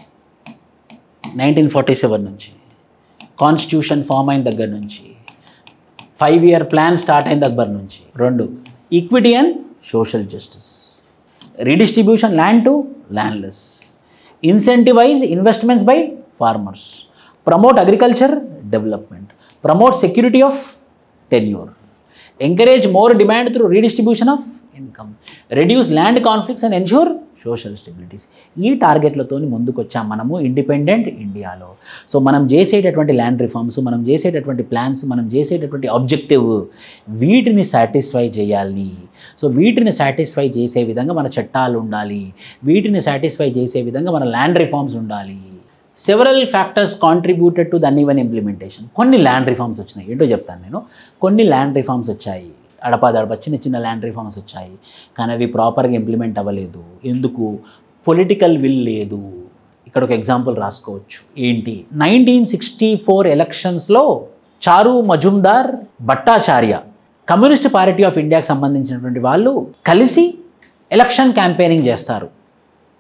నైన్టీన్ ఫార్టీ సెవెన్ నుంచి కాన్స్టిట్యూషన్ ఫామ్ అయిన దగ్గర నుంచి ఫైవ్ ఇయర్ ప్లాన్ స్టార్ట్ అయిన దగ్గర నుంచి రెండు equity and social justice redistribution land to landless incentivize investments by farmers promote agriculture development promote security of tenure encourage more demand through redistribution of income reduce land conflicts and ensure social stabilities ఈ టార్గెట్లతో ముందుకు వచ్చాం మనము independent ఇండియాలో so మనం చేసేటటువంటి land reforms మనం చేసేటటువంటి ప్లాన్స్ మనం చేసేటటువంటి ఆబ్జెక్టివ్ వీటిని సాటిస్ఫై చేయాలి సో వీటిని సాటిస్ఫై చేసే విధంగా మన చట్టాలు ఉండాలి వీటిని సాటిస్ఫై చేసే విధంగా మన ల్యాండ్ రిఫార్మ్స్ ఉండాలి several factors contributed to then even implementation కొన్ని ల్యాండ్ రిఫార్మ్స్ వచ్చినాయి ఏంటో చెప్తాను నేను కొన్ని ల్యాండ్ రిఫార్మ్స్ వచ్చాయి అడపాదడప చిన్న చిన్న ల్యాండ్ రిఫార్మ్స్ వచ్చాయి కానీ అవి ప్రాపర్గా ఇంప్లిమెంట్ అవ్వలేదు ఎందుకు పొలిటికల్ విల్ లేదు ఇక్కడ ఒక ఎగ్జాంపుల్ రాసుకోవచ్చు ఏంటి నైన్టీన్ సిక్స్టీ ఫోర్ ఎలక్షన్స్లో Charu Majumdar Bhattacharya communist party of ఇండియాకి సంబంధించినటువంటి వాళ్ళు కలిసి ఎలక్షన్ క్యాంపెయినింగ్ చేస్తారు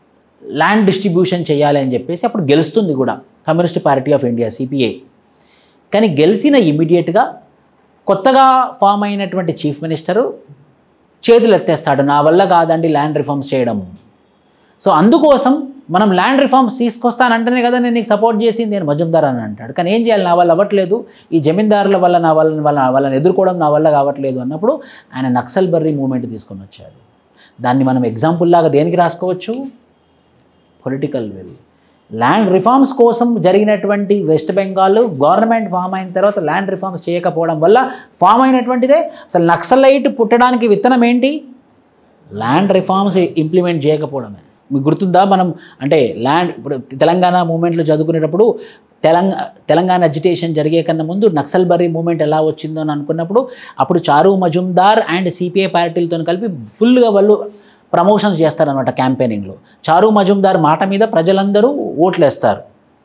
ల్యాండ్ డిస్ట్రిబ్యూషన్ చేయాలి అని చెప్పేసి అప్పుడు గెలుస్తుంది కూడా communist party of India CPI కానీ గెలిచిన ఇమీడియట్గా కొత్తగా ఫామ్ అయినటువంటి చీఫ్ మినిస్టరు చేతులు ఎత్తేస్తాడు నా వల్ల కాదండి ల్యాండ్ రిఫార్మ్స్ చేయడం సో అందుకోసం మనం ల్యాండ్ రిఫార్మ్స్ తీసుకొస్తానంటేనే కదా నేను నీకు సపోర్ట్ చేసింది నేను మజుందార్ అని అంటాడు కానీ ఏం చేయాలి నా వల్ల అవ్వట్లేదు ఈ జమీందారుల వల్ల నా వల్ల వాళ్ళ వాళ్ళని ఎదుర్కోవడం నా వల్ల కావట్లేదు అన్నప్పుడు ఆయన నక్సల్ బర్రీ మూమెంట్ తీసుకొని వచ్చాడు దాన్ని మనం ఎగ్జాంపుల్ లాగా దేనికి రాసుకోవచ్చు పొలిటికల్ విల్ ల్యాండ్ రిఫార్మ్స్ కోసం జరిగినటువంటి వెస్ట్ బెంగాల్ గవర్నమెంట్ ఫామ్ అయిన తర్వాత ల్యాండ్ రిఫార్మ్స్ చేయకపోవడం వల్ల ఫామ్ అయినటువంటిదే అసలు నక్సలైట్ పుట్టడానికి విత్తనం ఏంటి ల్యాండ్ రిఫార్మ్స్ ఇంప్లిమెంట్ చేయకపోవడమే మీకు గుర్తుందా మనం అంటే ల్యాండ్ ఇప్పుడు తెలంగాణ మూమెంట్లో చదువుకునేటప్పుడు తెలంగాణ తెలంగాణ అజిటేషన్ జరిగే కన్నా ముందు నక్సల్ బరీ మూమెంట్ ఎలా వచ్చిందో అని అనుకున్నప్పుడు అప్పుడు చారు మజుందార్ అండ్ సిపిఐ పార్టీలతో కలిపి ఫుల్గా వాళ్ళు ప్రమోషన్స్ చేస్తారనమాట క్యాంపెయినింగ్లో చారు మజుందార్ మాట మీద ప్రజలందరూ ఓట్లేస్తారు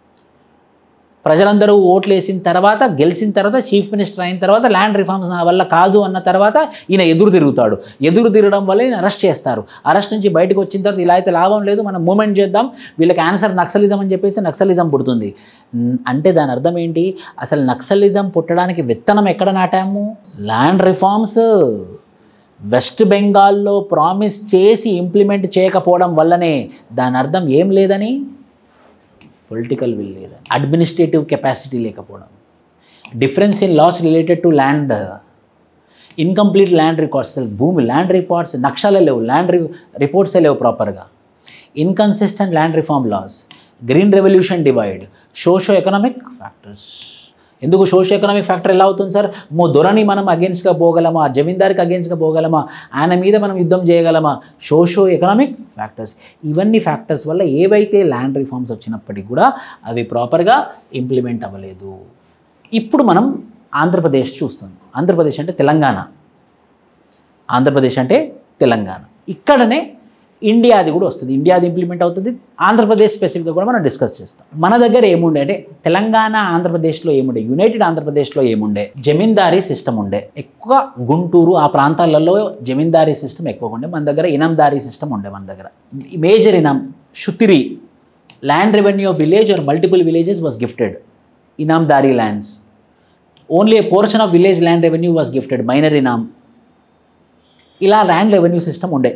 ప్రజలందరూ ఓట్లు వేసిన తర్వాత గెలిచిన తర్వాత చీఫ్ మినిస్టర్ అయిన తర్వాత ల్యాండ్ రిఫార్మ్స్ నా వల్ల కాదు అన్న తర్వాత ఈయన ఎదురు తిరుగుతాడు ఎదురు తిరగడం వల్ల ఈయన అరెస్ట్ చేస్తారు అరెస్ట్ నుంచి బయటకు వచ్చిన తర్వాత ఇలా అయితే లాభం లేదు మనం మూమెంట్ చేద్దాం వీళ్ళకి ఆన్సర్ నక్సలిజం అని చెప్పేసి నక్సలిజం పుడుతుంది న్- అంటే దాని అర్థం ఏంటి అసలు నక్సలిజం పుట్టడానికి విత్తనం ఎక్కడ నాటాము ల్యాండ్ రిఫార్మ్స్ వెస్ట్ బెంగాల్లో ప్రామిస్ చేసి ఇంప్లిమెంట్ చేయకపోవడం వల్లనే దాని అర్థం ఏం లేదని పొలిటికల్ విల్ లేదని అడ్మినిస్ట్రేటివ్ కెపాసిటీ లేకపోవడం difference in laws related to land incomplete land records అసలు భూమి ల్యాండ్ రిపోర్ట్స్ నక్షాలే లేవు ల్యాండ్ రిపోర్ట్సే లేవు ప్రాపర్గా inconsistent land reform laws green revolution divide socio economic factors ఎందుకు సోషో ఎకనామిక్ ఫ్యాక్టర్ ఎలా అవుతుంది సార్ మో దొరని మనం అగేన్స్ట్గా పోగలమా జమీందారికి అగేన్స్ట్గా పోగలమా ఆయన మీద మనం యుద్ధం చేయగలమా సోషో ఎకనామిక్ ఫ్యాక్టర్స్ ఇవన్నీ ఫ్యాక్టర్స్ వల్ల ఏవైతే ల్యాండ్ రిఫార్మ్స్ వచ్చినప్పటికీ కూడా అవి ప్రాపర్గా ఇంప్లిమెంట్ అవ్వలేదు ఇప్పుడు మనం ఆంధ్రప్రదేశ్ చూస్తాం ఆంధ్రప్రదేశ్ అంటే తెలంగాణ ఆంధ్రప్రదేశ్ అంటే తెలంగాణ ఇక్కడనే ఇండియాది కూడా వస్తుంది ఇండియాది ఇంప్లిమెంట్ అవుతుంది ఆంధ్రప్రదేశ్ స్పెసిఫిక్గా కూడా మనం డిస్కస్ చేస్తాం మన దగ్గర ఏముండే అంటే తెలంగాణ ఆంధ్రప్రదేశ్లో ఏముండే యునైటెడ్ ఆంధ్రప్రదేశ్లో ఏముండే జమీందారీ సిస్టమ్ ఉండే ఎక్కువ గుంటూరు ఆ ప్రాంతాలలో జమీందారీ సిస్టమ్ ఎక్కువగా ఉండే మన దగ్గర ఇనందారీ సిస్టమ్ ఉండే మన దగ్గర మేజర్ ఇనం షుతిరి land revenue of village or multiple villages was gifted ఇనాందారీ lands only a portion of village land revenue was gifted minor ఇనామ్ ఇలా ల్యాండ్ రెవెన్యూ సిస్టమ్ ఉండే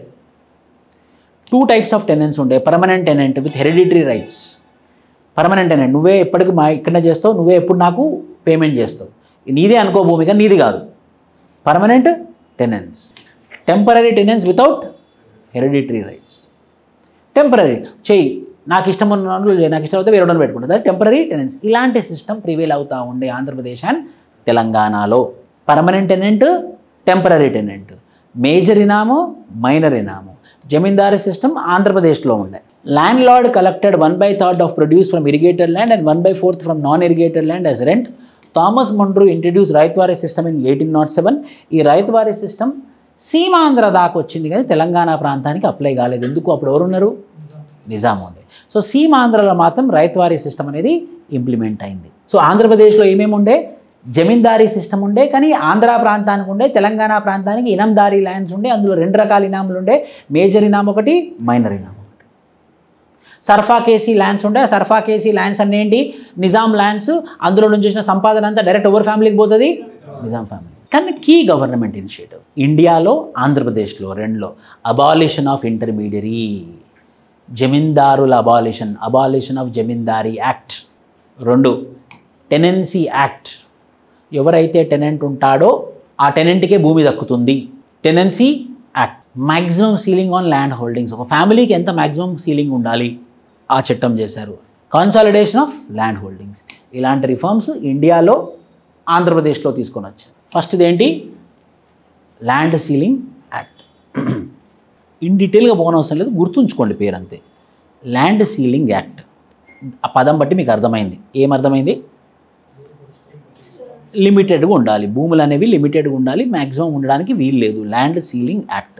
టూ టైప్స్ ఆఫ్ టెనెంట్స్ ఉండే permanent tenant with hereditary rights permanent tenant నువ్వే ఎప్పటికి మా ఇక్కడనే చేస్తావు నువ్వే ఎప్పుడు నాకు పేమెంట్ చేస్తావు నీదే అనుకో భూమి కానీ నీది కాదు permanent tenants temporary tenants without hereditary rights temporary చెయ్యి నాకు ఇష్టం ఉన్న వాళ్ళు చేయి, నాకు ఇష్టం అయితే వేరే పెట్టుకుంటుంది టెంపరీ టెనెంట్స్ ఇలాంటి సిస్టమ్ ప్రివేల్ అవుతూ ఉండే ఆంధ్రప్రదేశ్ అండ్ తెలంగాణలో permanent tenant temporary tenant major ఇనాము మైనర్ ఇనాము జమీందారీ సిస్టమ్ ఆంధ్రప్రదేశ్లో ఉండే land lord collected one by third of produce from irrigated land and one by fourth from non irrigated land as rent Thomas Munro introduce ryotwari system in eighteen naught seven ఈ ryotwari system Seemandhra దాకా వచ్చింది కానీ తెలంగాణ ప్రాంతానికి apply కాలేదు ఎందుకు అప్పుడు ఎవరున్నారు నిజాం ఉండే సో సీమాంధ్రలో మాత్రం రైతువారీ సిస్టమ్ అనేది ఇంప్లిమెంట్ అయింది సో ఆంధ్రప్రదేశ్లో ఏమేమి ఉండే జమీందారీ సిస్టమ్ ఉండే కానీ ఆంధ్ర ప్రాంతానికి ఉండే తెలంగాణ ప్రాంతానికి ఇనందారీ ల్యాండ్స్ ఉండే అందులో రెండు రకాల ఇనాములు ఉండే మేజర్ ఇనామ్ ఒకటి మైనర్ ఇనామ్ ఒకటి సర్ఫా కేసీ ల్యాండ్స్ ఉండే ఆ సర్ఫా కేసీ ల్యాండ్స్ అన్నీ ఏంటి నిజాం ల్యాండ్స్ అందులో నుంచి వచ్చిన సంపాదన అంతా డైరెక్ట్ ఎవరి ఫ్యామిలీకి పోతుంది నిజాం ఫ్యామిలీ కానీ కీ గవర్నమెంట్ ఇనిషియేటివ్ ఇండియాలో ఆంధ్రప్రదేశ్లో రెండులో అబాలిషన్ ఆఫ్ ఇంటర్మీడియరీ జమీందారుల abolition abolition of zamindari act రెండు టెనెన్సీ యాక్ట్ ఎవరైతే టెనెంట్ ఉంటాడో ఆ టెనెంట్కే భూమి దక్కుతుంది tenancy act maximum ceiling on land holdings ఒక ఫ్యామిలీకి ఎంత మ్యాక్సిమం సీలింగ్ ఉండాలి ఆ చట్టం చేశారు కాన్సాలిడేషన్ ఆఫ్ ల్యాండ్ హోల్డింగ్స్ ఇలాంటి రిఫార్మ్స్ ఇండియాలో ఆంధ్రప్రదేశ్లో తీసుకొని వచ్చారు ఫస్ట్ ఏంటి ల్యాండ్ సీలింగ్ యాక్ట్ ఇన్ డీటెయిల్గా పోనవసరం లేదు గుర్తుంచుకోండి పేరు అంతే ల్యాండ్ సీలింగ్ యాక్ట్ ఆ పదం బట్టి మీకు అర్థమైంది ఏం అర్థమైంది లిమిటెడ్గా ఉండాలి భూములు అనేవి లిమిటెడ్గా ఉండాలి మ్యాక్సిమం ఉండడానికి వీలు లేదు land ceiling act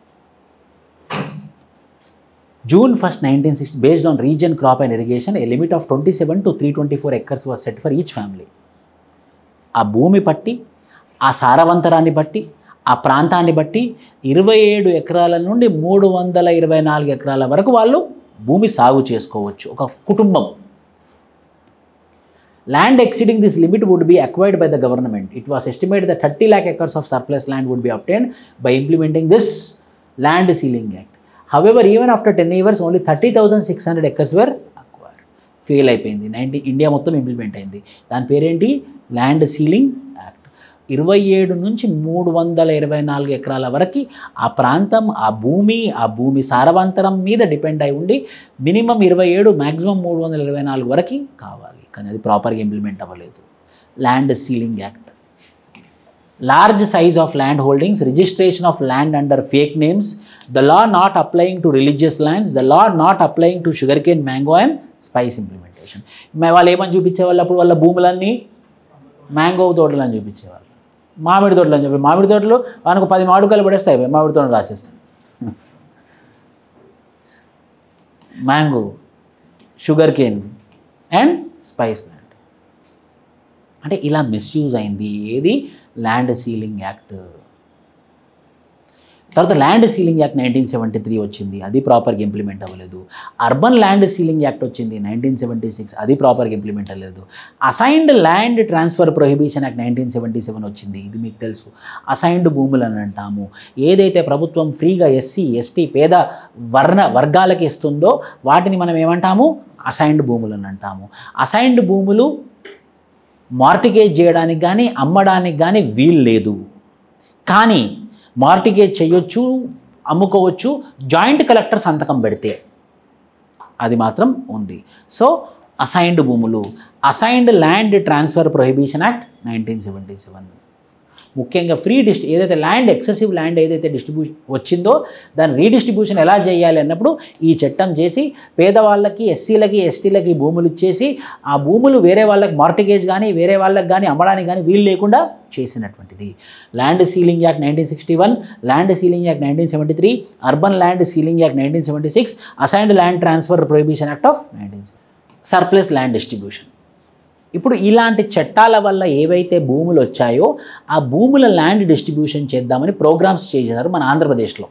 June first nineteen sixty based on region crop and irrigation a limit of twenty seven to three twenty four acres was set for each family ఆ భూమి పట్టి ఆ సారవంతరాన్ని బట్టి ఆ ప్రాంతాన్ని బట్టి ఇరవై ఏడు ఎకరాల నుండి మూడు వందల ఇరవై నాలుగు ఎకరాల వరకు వాళ్ళు భూమి సాగు చేసుకోవచ్చు ఒక కుటుంబం Land exceeding this limit would be acquired by the government. It was estimated that 30 lakh acres of surplus land would be obtained by implementing this Land Ceiling Act. However, even after 10 years, only 30,600 acres were acquired. Fail అయిపోయింది ninety India మొత్తం implement అయింది దాని పేరేంటి land ceiling act ఇరవై ఏడు నుంచి మూడు వందల ఇరవై నాలుగు ఎకరాల వరకు ఆ ప్రాంతం ఆ భూమి ఆ భూమి సారవంతరం మీద డిపెండ్ అయి ఉండి మినిమం ఇరవై ఏడు మ్యాక్సిమం మూడు వందల ఇరవై నాలుగు వరకు కావాలి కానీ అది ప్రాపర్గా ఇంప్లిమెంట్ అవ్వలేదు land ceiling act large size of land holdings, registration of land under fake names, the law not applying to religious lands, the law not applying to sugarcane, mango and spice implementation. మే వాళ్ళు ఏమని చూపించేవాళ్ళు అప్పుడు వాళ్ళ భూములన్నీ mango తోటలు అని చూపించేవాళ్ళు మామిడి తోటలు అని చెప్పి మామిడి తోటలు మనకు పది మామిడికాయలు పడేస్తే అయిపోయి మామిడి తోటలు రాసేస్తాం mango sugar cane and spice plant అంటే ఇలా మిస్యూజ్ అయింది ఏది ల్యాండ్ సీలింగ్ యాక్ట్ తర్వాత land ceiling act nineteen seventy three వచ్చింది అది ప్రాపర్గా ఇంప్లిమెంట్ అవ్వలేదు అర్బన్ ల్యాండ్ సీలింగ్ యాక్ట్ వచ్చింది నైన్టీన్ సెవెంటీ సిక్స్ అది ప్రాపర్గా ఇంప్లిమెంట్ అవ్వలేదు assigned land transfer prohibition act nineteen seventy seven వచ్చింది ఇది మీకు తెలుసు అసైన్డ్ భూములు అని అంటాము ఏదైతే ప్రభుత్వం ఫ్రీగా ఎస్సీ ఎస్టీ పేద వర్ణ వర్గాలకి ఇస్తుందో వాటిని మనం ఏమంటాము అసైన్డ్ భూములు అని అంటాము అసైన్డ్ భూములు మార్టిగేజ్ చేయడానికి కానీ అమ్మడానికి కానీ వీలు లేదు కానీ మార్టిగేజ్ చేయొచ్చు అమ్ముకోవచ్చు జాయింట్ కలెక్టర్ సంతకం పెడితే అది మాత్రం ఉంది సో అసైన్డ్ భూములు assigned land transfer prohibition act nineteen seventy seven ముఖ్యంగా ఫ్రీ డిస్టి ఏదైతే ల్యాండ్ ఎక్సెసివ్ ల్యాండ్ ఏదైతే డిస్ట్రిబ్యూషన్ వచ్చిందో దాని రీడిస్ట్రిబ్యూషన్ ఎలా చేయాలి అన్నప్పుడు ఈ చట్టం చేసి పేదవాళ్ళకి ఎస్సీలకి ఎస్టీలకి భూములు ఇచ్చేసి ఆ భూములు వేరే వాళ్ళకి మార్టిగేజ్ కానీ వేరే వాళ్ళకి కానీ అమ్మడానికి కానీ వీలు లేకుండా చేసినటువంటిది land ceiling act nineteen sixty one land ceiling act nineteen seventy three urban land ceiling act nineteen seventy six assigned land transfer prohibition act of nineteen surplus land distribution ఇప్పుడు ఇలాంటి చట్టాల వల్ల ఏవైతే భూములు వచ్చాయో ఆ భూముల ల్యాండ్ డిస్ట్రిబ్యూషన్ చేద్దామని ప్రోగ్రామ్స్ చేశారు మన ఆంధ్రప్రదేశ్లో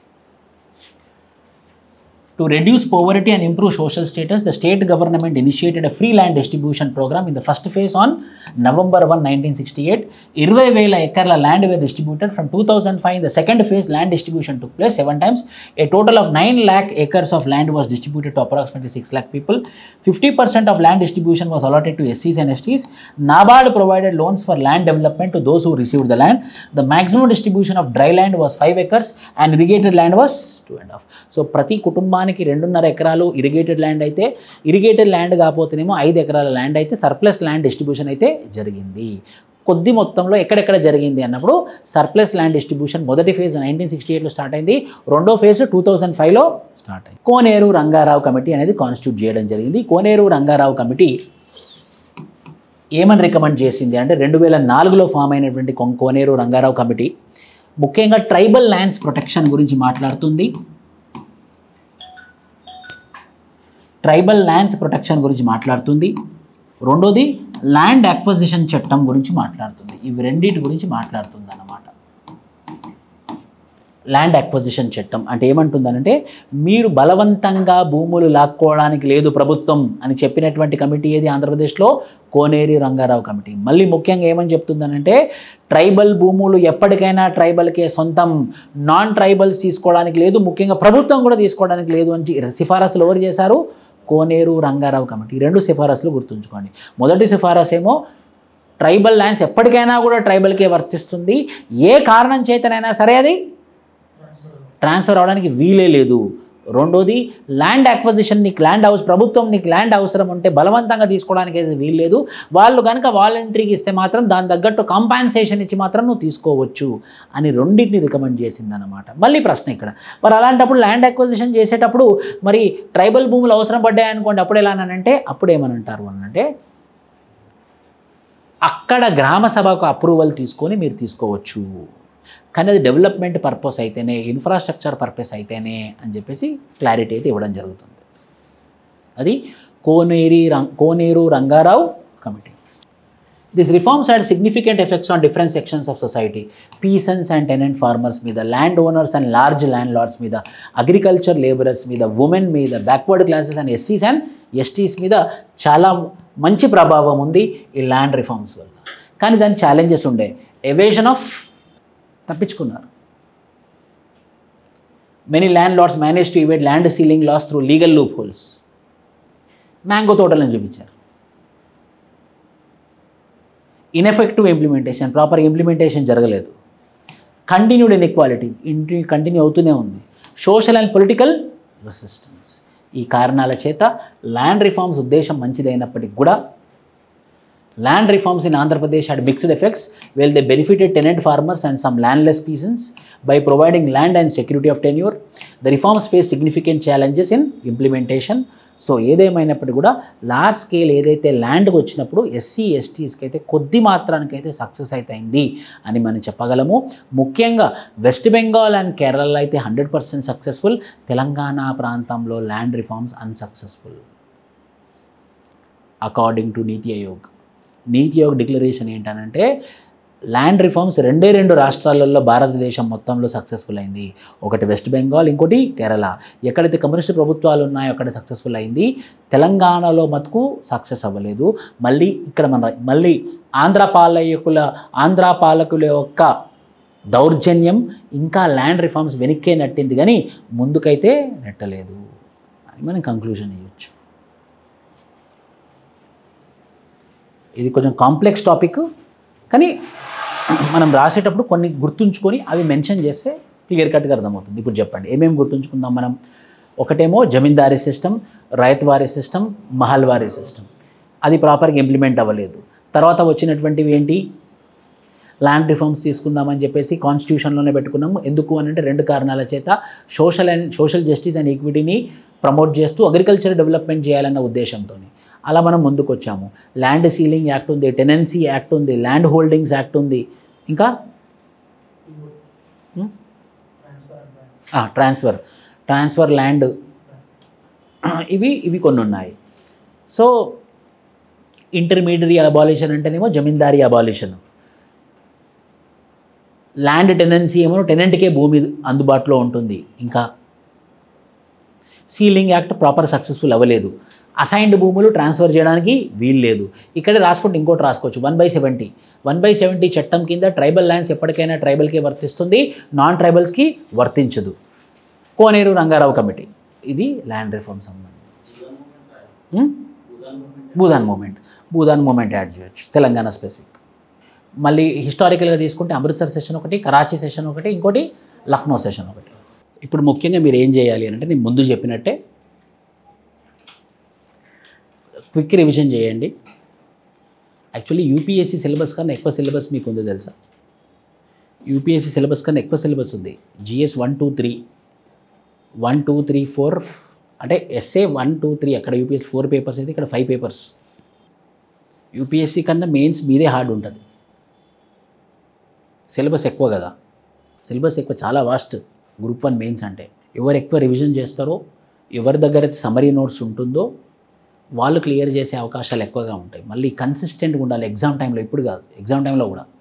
To reduce poverty and improve social status, the state government initiated a free land distribution program in the first phase on November 1, 1968. ఇరవై వేల ఎకర్ల land were distributed from two thousand five the second phase land distribution took place seven times a total of nine lakh acres of land was distributed to approximately six lakh people fifty percent of land distribution was allotted to ఎస్సీస్ and STs NABARD provided loans for land development to those who received the land the maximum distribution of dry land was five acres and irrigated land was two and half so ప్రతి కుటుంబానికి రెండున్నర ఎకరాలు irrigated land అయితే irrigated land కాకపోతేనేమో ఐదు ఎకరాల land అయితే surplus land distribution అయితే జరిగింది కొద్ది మొత్తంలో ఎక్కడెక్కడ జరిగింది అన్నప్పుడు సర్ప్లస్ ల్యాండ్ డిస్ట్రిబ్యూషన్ మొదటి ఫేజ్ నైన్టీన్ సిక్స్టీ ఎయిట్లో స్టార్ట్ అయింది రెండో ఫేజ్ టూ థౌజండ్ ఫైవ్లో స్టార్ట్ అయింది కోనేరు రంగారావు కమిటీ అనేది కాన్స్టిట్యూట్ చేయడం జరిగింది కోనేరు రంగారావు కమిటీ ఏమని రికమెండ్ చేసింది అంటే రెండు వేల నాలుగులో ఫామ్ అయినటువంటి కొం- కోనేరు రంగారావు కమిటీ ముఖ్యంగా ట్రైబల్ ల్యాండ్స్ ప్రొటెక్షన్ గురించి మాట్లాడుతుంది ట్రైబల్ ల్యాండ్స్ ప్రొటెక్షన్ గురించి మాట్లాడుతుంది రెండోది ల్యాండ్ అక్వజిషన్ చట్టం గురించి మాట్లాడుతుంది ఇవి రెండింటి గురించి మాట్లాడుతుంది అన్నమాట ల్యాండ్ అక్వజిషన్ చట్టం అంటే ఏమంటుందనంటే మీరు బలవంతంగా భూములు లాక్కోవడానికి లేదు ప్రభుత్వం అని చెప్పినటువంటి కమిటీ ఏది ఆంధ్రప్రదేశ్లో కోనేరి రంగారావు కమిటీ మళ్ళీ ముఖ్యంగా ఏమని చెప్తుందనంటే ట్రైబల్ భూములు ఎప్పటికైనా ట్రైబల్కే సొంతం నాన్ ట్రైబల్స్ తీసుకోవడానికి లేదు ముఖ్యంగా ప్రభుత్వం కూడా తీసుకోవడానికి లేదు అని చి- సిఫారసులు ఎవరు చేశారు కోనేరు రంగారావు కమిటీ ఈ రెండు సిఫారసులు గుర్తుంచుకోండి మొదటి సిఫారసు ఏమో ట్రైబల్ ల్యాండ్స్ ఎప్పటికైనా కూడా ట్రైబల్కే వర్తిస్తుంది ఏ కారణం చేతనైనా సరే అది ట్రాన్స్ఫర్ అవడానికి వీలే లేదు రెండోది ల్యాండ్ అక్వజిషన్ నీకు ల్యాండ్ హౌస్ ప్రభుత్వం నీకు ల్యాండ్ అవసరం ఉంటే బలవంతంగా తీసుకోవడానికి అయితే వీలు లేదు వాళ్ళు కనుక వాలంటరీకి ఇస్తే మాత్రం దాని తగ్గట్టు కాంపాన్సేషన్ ఇచ్చి మాత్రం నువ్వు తీసుకోవచ్చు అని రెండింటిని రికమెండ్ చేసిందన్నమాట మళ్ళీ ప్రశ్న ఇక్కడ మరి అలాంటప్పుడు ల్యాండ్ అక్వజిషన్ చేసేటప్పుడు మరి ట్రైబల్ భూములు అవసరం పడ్డాయి అనుకోండి అప్పుడు ఎలా అనంటే అప్పుడు ఏమనంటారు అనంటే అక్కడ గ్రామ సభకు అప్రూవల్ తీసుకొని మీరు తీసుకోవచ్చు కానీ అది డెవలప్మెంట్ పర్పస్ అయితేనే ఇన్ఫ్రాస్ట్రక్చర్ పర్పస్ అయితేనే అని చెప్పేసి క్లారిటీ అయితే ఇవ్వడం జరుగుతుంది అది కోనేరి రం Koneru Rangarao committee this reforms had significant effects on different sections of society peasants and tenant farmers మీద land owners and large land lords మీద అగ్రికల్చర్ లేబరర్స్ మీద ఉమెన్ మీద బ్యాక్వర్డ్ క్లాసెస్ అండ్ ఎస్సీస్ అండ్ ఎస్టీస్ మీద చాలా మంచి ప్రభావం ఉంది ఈ ల్యాండ్ రిఫార్మ్స్ వల్ల కానీ దాని ఛాలెంజెస్ ఉండే ఎవేషన్ ఆఫ్ తప్పించుకున్నారు many land lords manage to evade land ceiling laws through legal loop holes mango తోటలను చూపించారు ఇన్ఎఫెక్టివ్ ఇంప్లిమెంటేషన్ ప్రాపర్ ఇంప్లిమెంటేషన్ జరగలేదు కంటిన్యూడ్ ఇన్ఈక్వాలిటీ ఇంటి కంటిన్యూ అవుతూనే ఉంది సోషల్ అండ్ పొలిటికల్ రెసిస్టెన్స్ ఈ కారణాల చేత ల్యాండ్ రిఫార్మ్స్ ఉద్దేశం మంచిదైనప్పటికీ కూడా land reforms in Andhra Pradesh had mixed effects where they benefited tenant farmers and some landless peasants by providing land and security of tenure. The reforms faced significant challenges in implementation. So ఏదేమైనప్పటికీ కూడా large scale ఏదైతే ల్యాండ్కి వచ్చినప్పుడు SC ఎస్టీస్కి అయితే కొద్ది మాత్రానికైతే success అయితే అయింది అని మనం చెప్పగలము ముఖ్యంగా వెస్ట్ బెంగాల్ అండ్ కేరళలో అయితే హండ్రెడ్ పర్సెంట్ సక్సెస్ఫుల్ తెలంగాణ ప్రాంతంలో land reforms unsuccessful according to NITI Aayog NITI Aayog declaration ఏంటనంటే ల్యాండ్ రిఫార్మ్స్ రెండే రెండు రాష్ట్రాలలో భారతదేశం మొత్తంలో సక్సెస్ఫుల్ అయింది ఒకటి వెస్ట్ బెంగాల్ ఇంకోటి కేరళ ఎక్కడైతే కమ్యూనిస్ట్ ప్రభుత్వాలు ఉన్నాయో అక్కడ సక్సెస్ఫుల్ అయింది తెలంగాణలో మటుకు సక్సెస్ అవ్వలేదు మళ్ళీ ఇక్కడ మన మళ్ళీ ఆంధ్ర పాలకుల ఆంధ్ర పాలకుల యొక్క దౌర్జన్యం ఇంకా ల్యాండ్ రిఫార్మ్స్ వెనక్కే నట్టింది కానీ ముందుకైతే నెట్టలేదు అని మనం కంక్లూజన్ ఇవ్వచ్చు ఇది కొంచెం కాంప్లెక్స్ టాపిక్ కానీ మనం రాసేటప్పుడు కొన్ని గుర్తుంచుకొని అవి మెన్షన్ చేస్తే క్లియర్ కట్గా అర్థమవుతుంది ఇప్పుడు చెప్పండి ఏమేమి గుర్తుంచుకుందాం మనం ఒకటేమో జమీందారీ system ryotwari system Mahalwari system అది ప్రాపర్గా ఇంప్లిమెంట్ అవ్వలేదు తర్వాత వచ్చినటువంటివి ఏంటి ల్యాండ్ రిఫార్మ్స్ తీసుకుందామని చెప్పేసి కాన్స్టిట్యూషన్లోనే పెట్టుకున్నాము ఎందుకు అని అంటే రెండు కారణాల చేత social and social justice and ఈక్విటీని ప్రమోట్ చేస్తూ అగ్రికల్చర్ డెవలప్మెంట్ చేయాలన్న ఉద్దేశంతో అలా మనం ముందుకు వచ్చాము ల్యాండ్ సీలింగ్ యాక్ట్ ఉంది టెనెన్సీ యాక్ట్ ఉంది ల్యాండ్ హోల్డింగ్స్ యాక్ట్ ఉంది ఇంకా ట్రాన్స్ఫర్ ట్రాన్స్ఫర్ ల్యాండ్ ఇవి ఇవి కొన్ని ఉన్నాయి సో ఇంటర్మీడియరీ అబాలిషన్ అంటేనేమో జమీందారీ అబాలిషన్ ల్యాండ్ టెనెన్సీ ఏమో టెనెంట్కే భూమి అందుబాటులో ఉంటుంది ఇంకా సీలింగ్ యాక్ట్ ప్రాపర్ సక్సెస్ఫుల్ అవ్వలేదు అసైన్డ్ భూములు ట్రాన్స్ఫర్ చేయడానికి వీలు లేదు ఇక్కడే రాసుకుంటే ఇంకోటి రాసుకోవచ్చు one by seventy one by seventy చట్టం కింద ట్రైబల్ ల్యాండ్స్ ఎప్పటికైనా ట్రైబల్కే వర్తిస్తుంది నాన్ ట్రైబల్స్కి వర్తించదు కోనేరు రంగారావు కమిటీ ఇది ల్యాండ్ రిఫార్మ్ సంబంధించి ఉం? Bhoodan movement Bhoodan movement add చేయొచ్చు తెలంగాణ స్పెసిఫిక్ మళ్ళీ హిస్టారికల్గా తీసుకుంటే అమృత్సర్ సెషన్ ఒకటి కరాచీ సెషన్ ఒకటి ఇంకోటి లక్నో సెషన్ ఒకటి ఇప్పుడు ముఖ్యంగా మీరు ఏం చేయాలి అని అంటే నేను ముందు చెప్పినట్టే క్విక్ రివిజన్ చేయండి యాక్చువల్లీ యూపీఎస్సీ సిలబస్ కన్నా ఎక్కువ సిలబస్ మీకు ఉంది తెలుసా యూపీఎస్సీ సిలబస్ కన్నా ఎక్కువ సిలబస్ ఉంది GS one two three one two three four అంటే ఎస్ఏ వన్ టూ త్రీ అక్కడ యూపీఎస్సీ ఫోర్ పేపర్స్ అయితే ఇక్కడ ఫైవ్ పేపర్స్ యూపీఎస్సీ కన్నా మెయిన్స్ మీదే హార్డ్ ఉంటుంది సిలబస్ ఎక్కువ కదా సిలబస్ ఎక్కువ చాలా వాస్ట్ గ్రూప్ వన్ మెయిన్స్ అంటే ఎవరు ఎక్కువ రివిజన్ చేస్తారో ఎవరి దగ్గర అయితే సమరీ నోట్స్ ఉంటుందో వాళ్ళు క్లియర్ చేసే అవకాశాలు ఎక్కువగా ఉంటాయి మళ్ళీ కన్సిస్టెంట్గా ఉండాలి ఎగ్జామ్ టైంలో ఇప్పుడు కాదు ఎగ్జామ్ టైంలో కూడా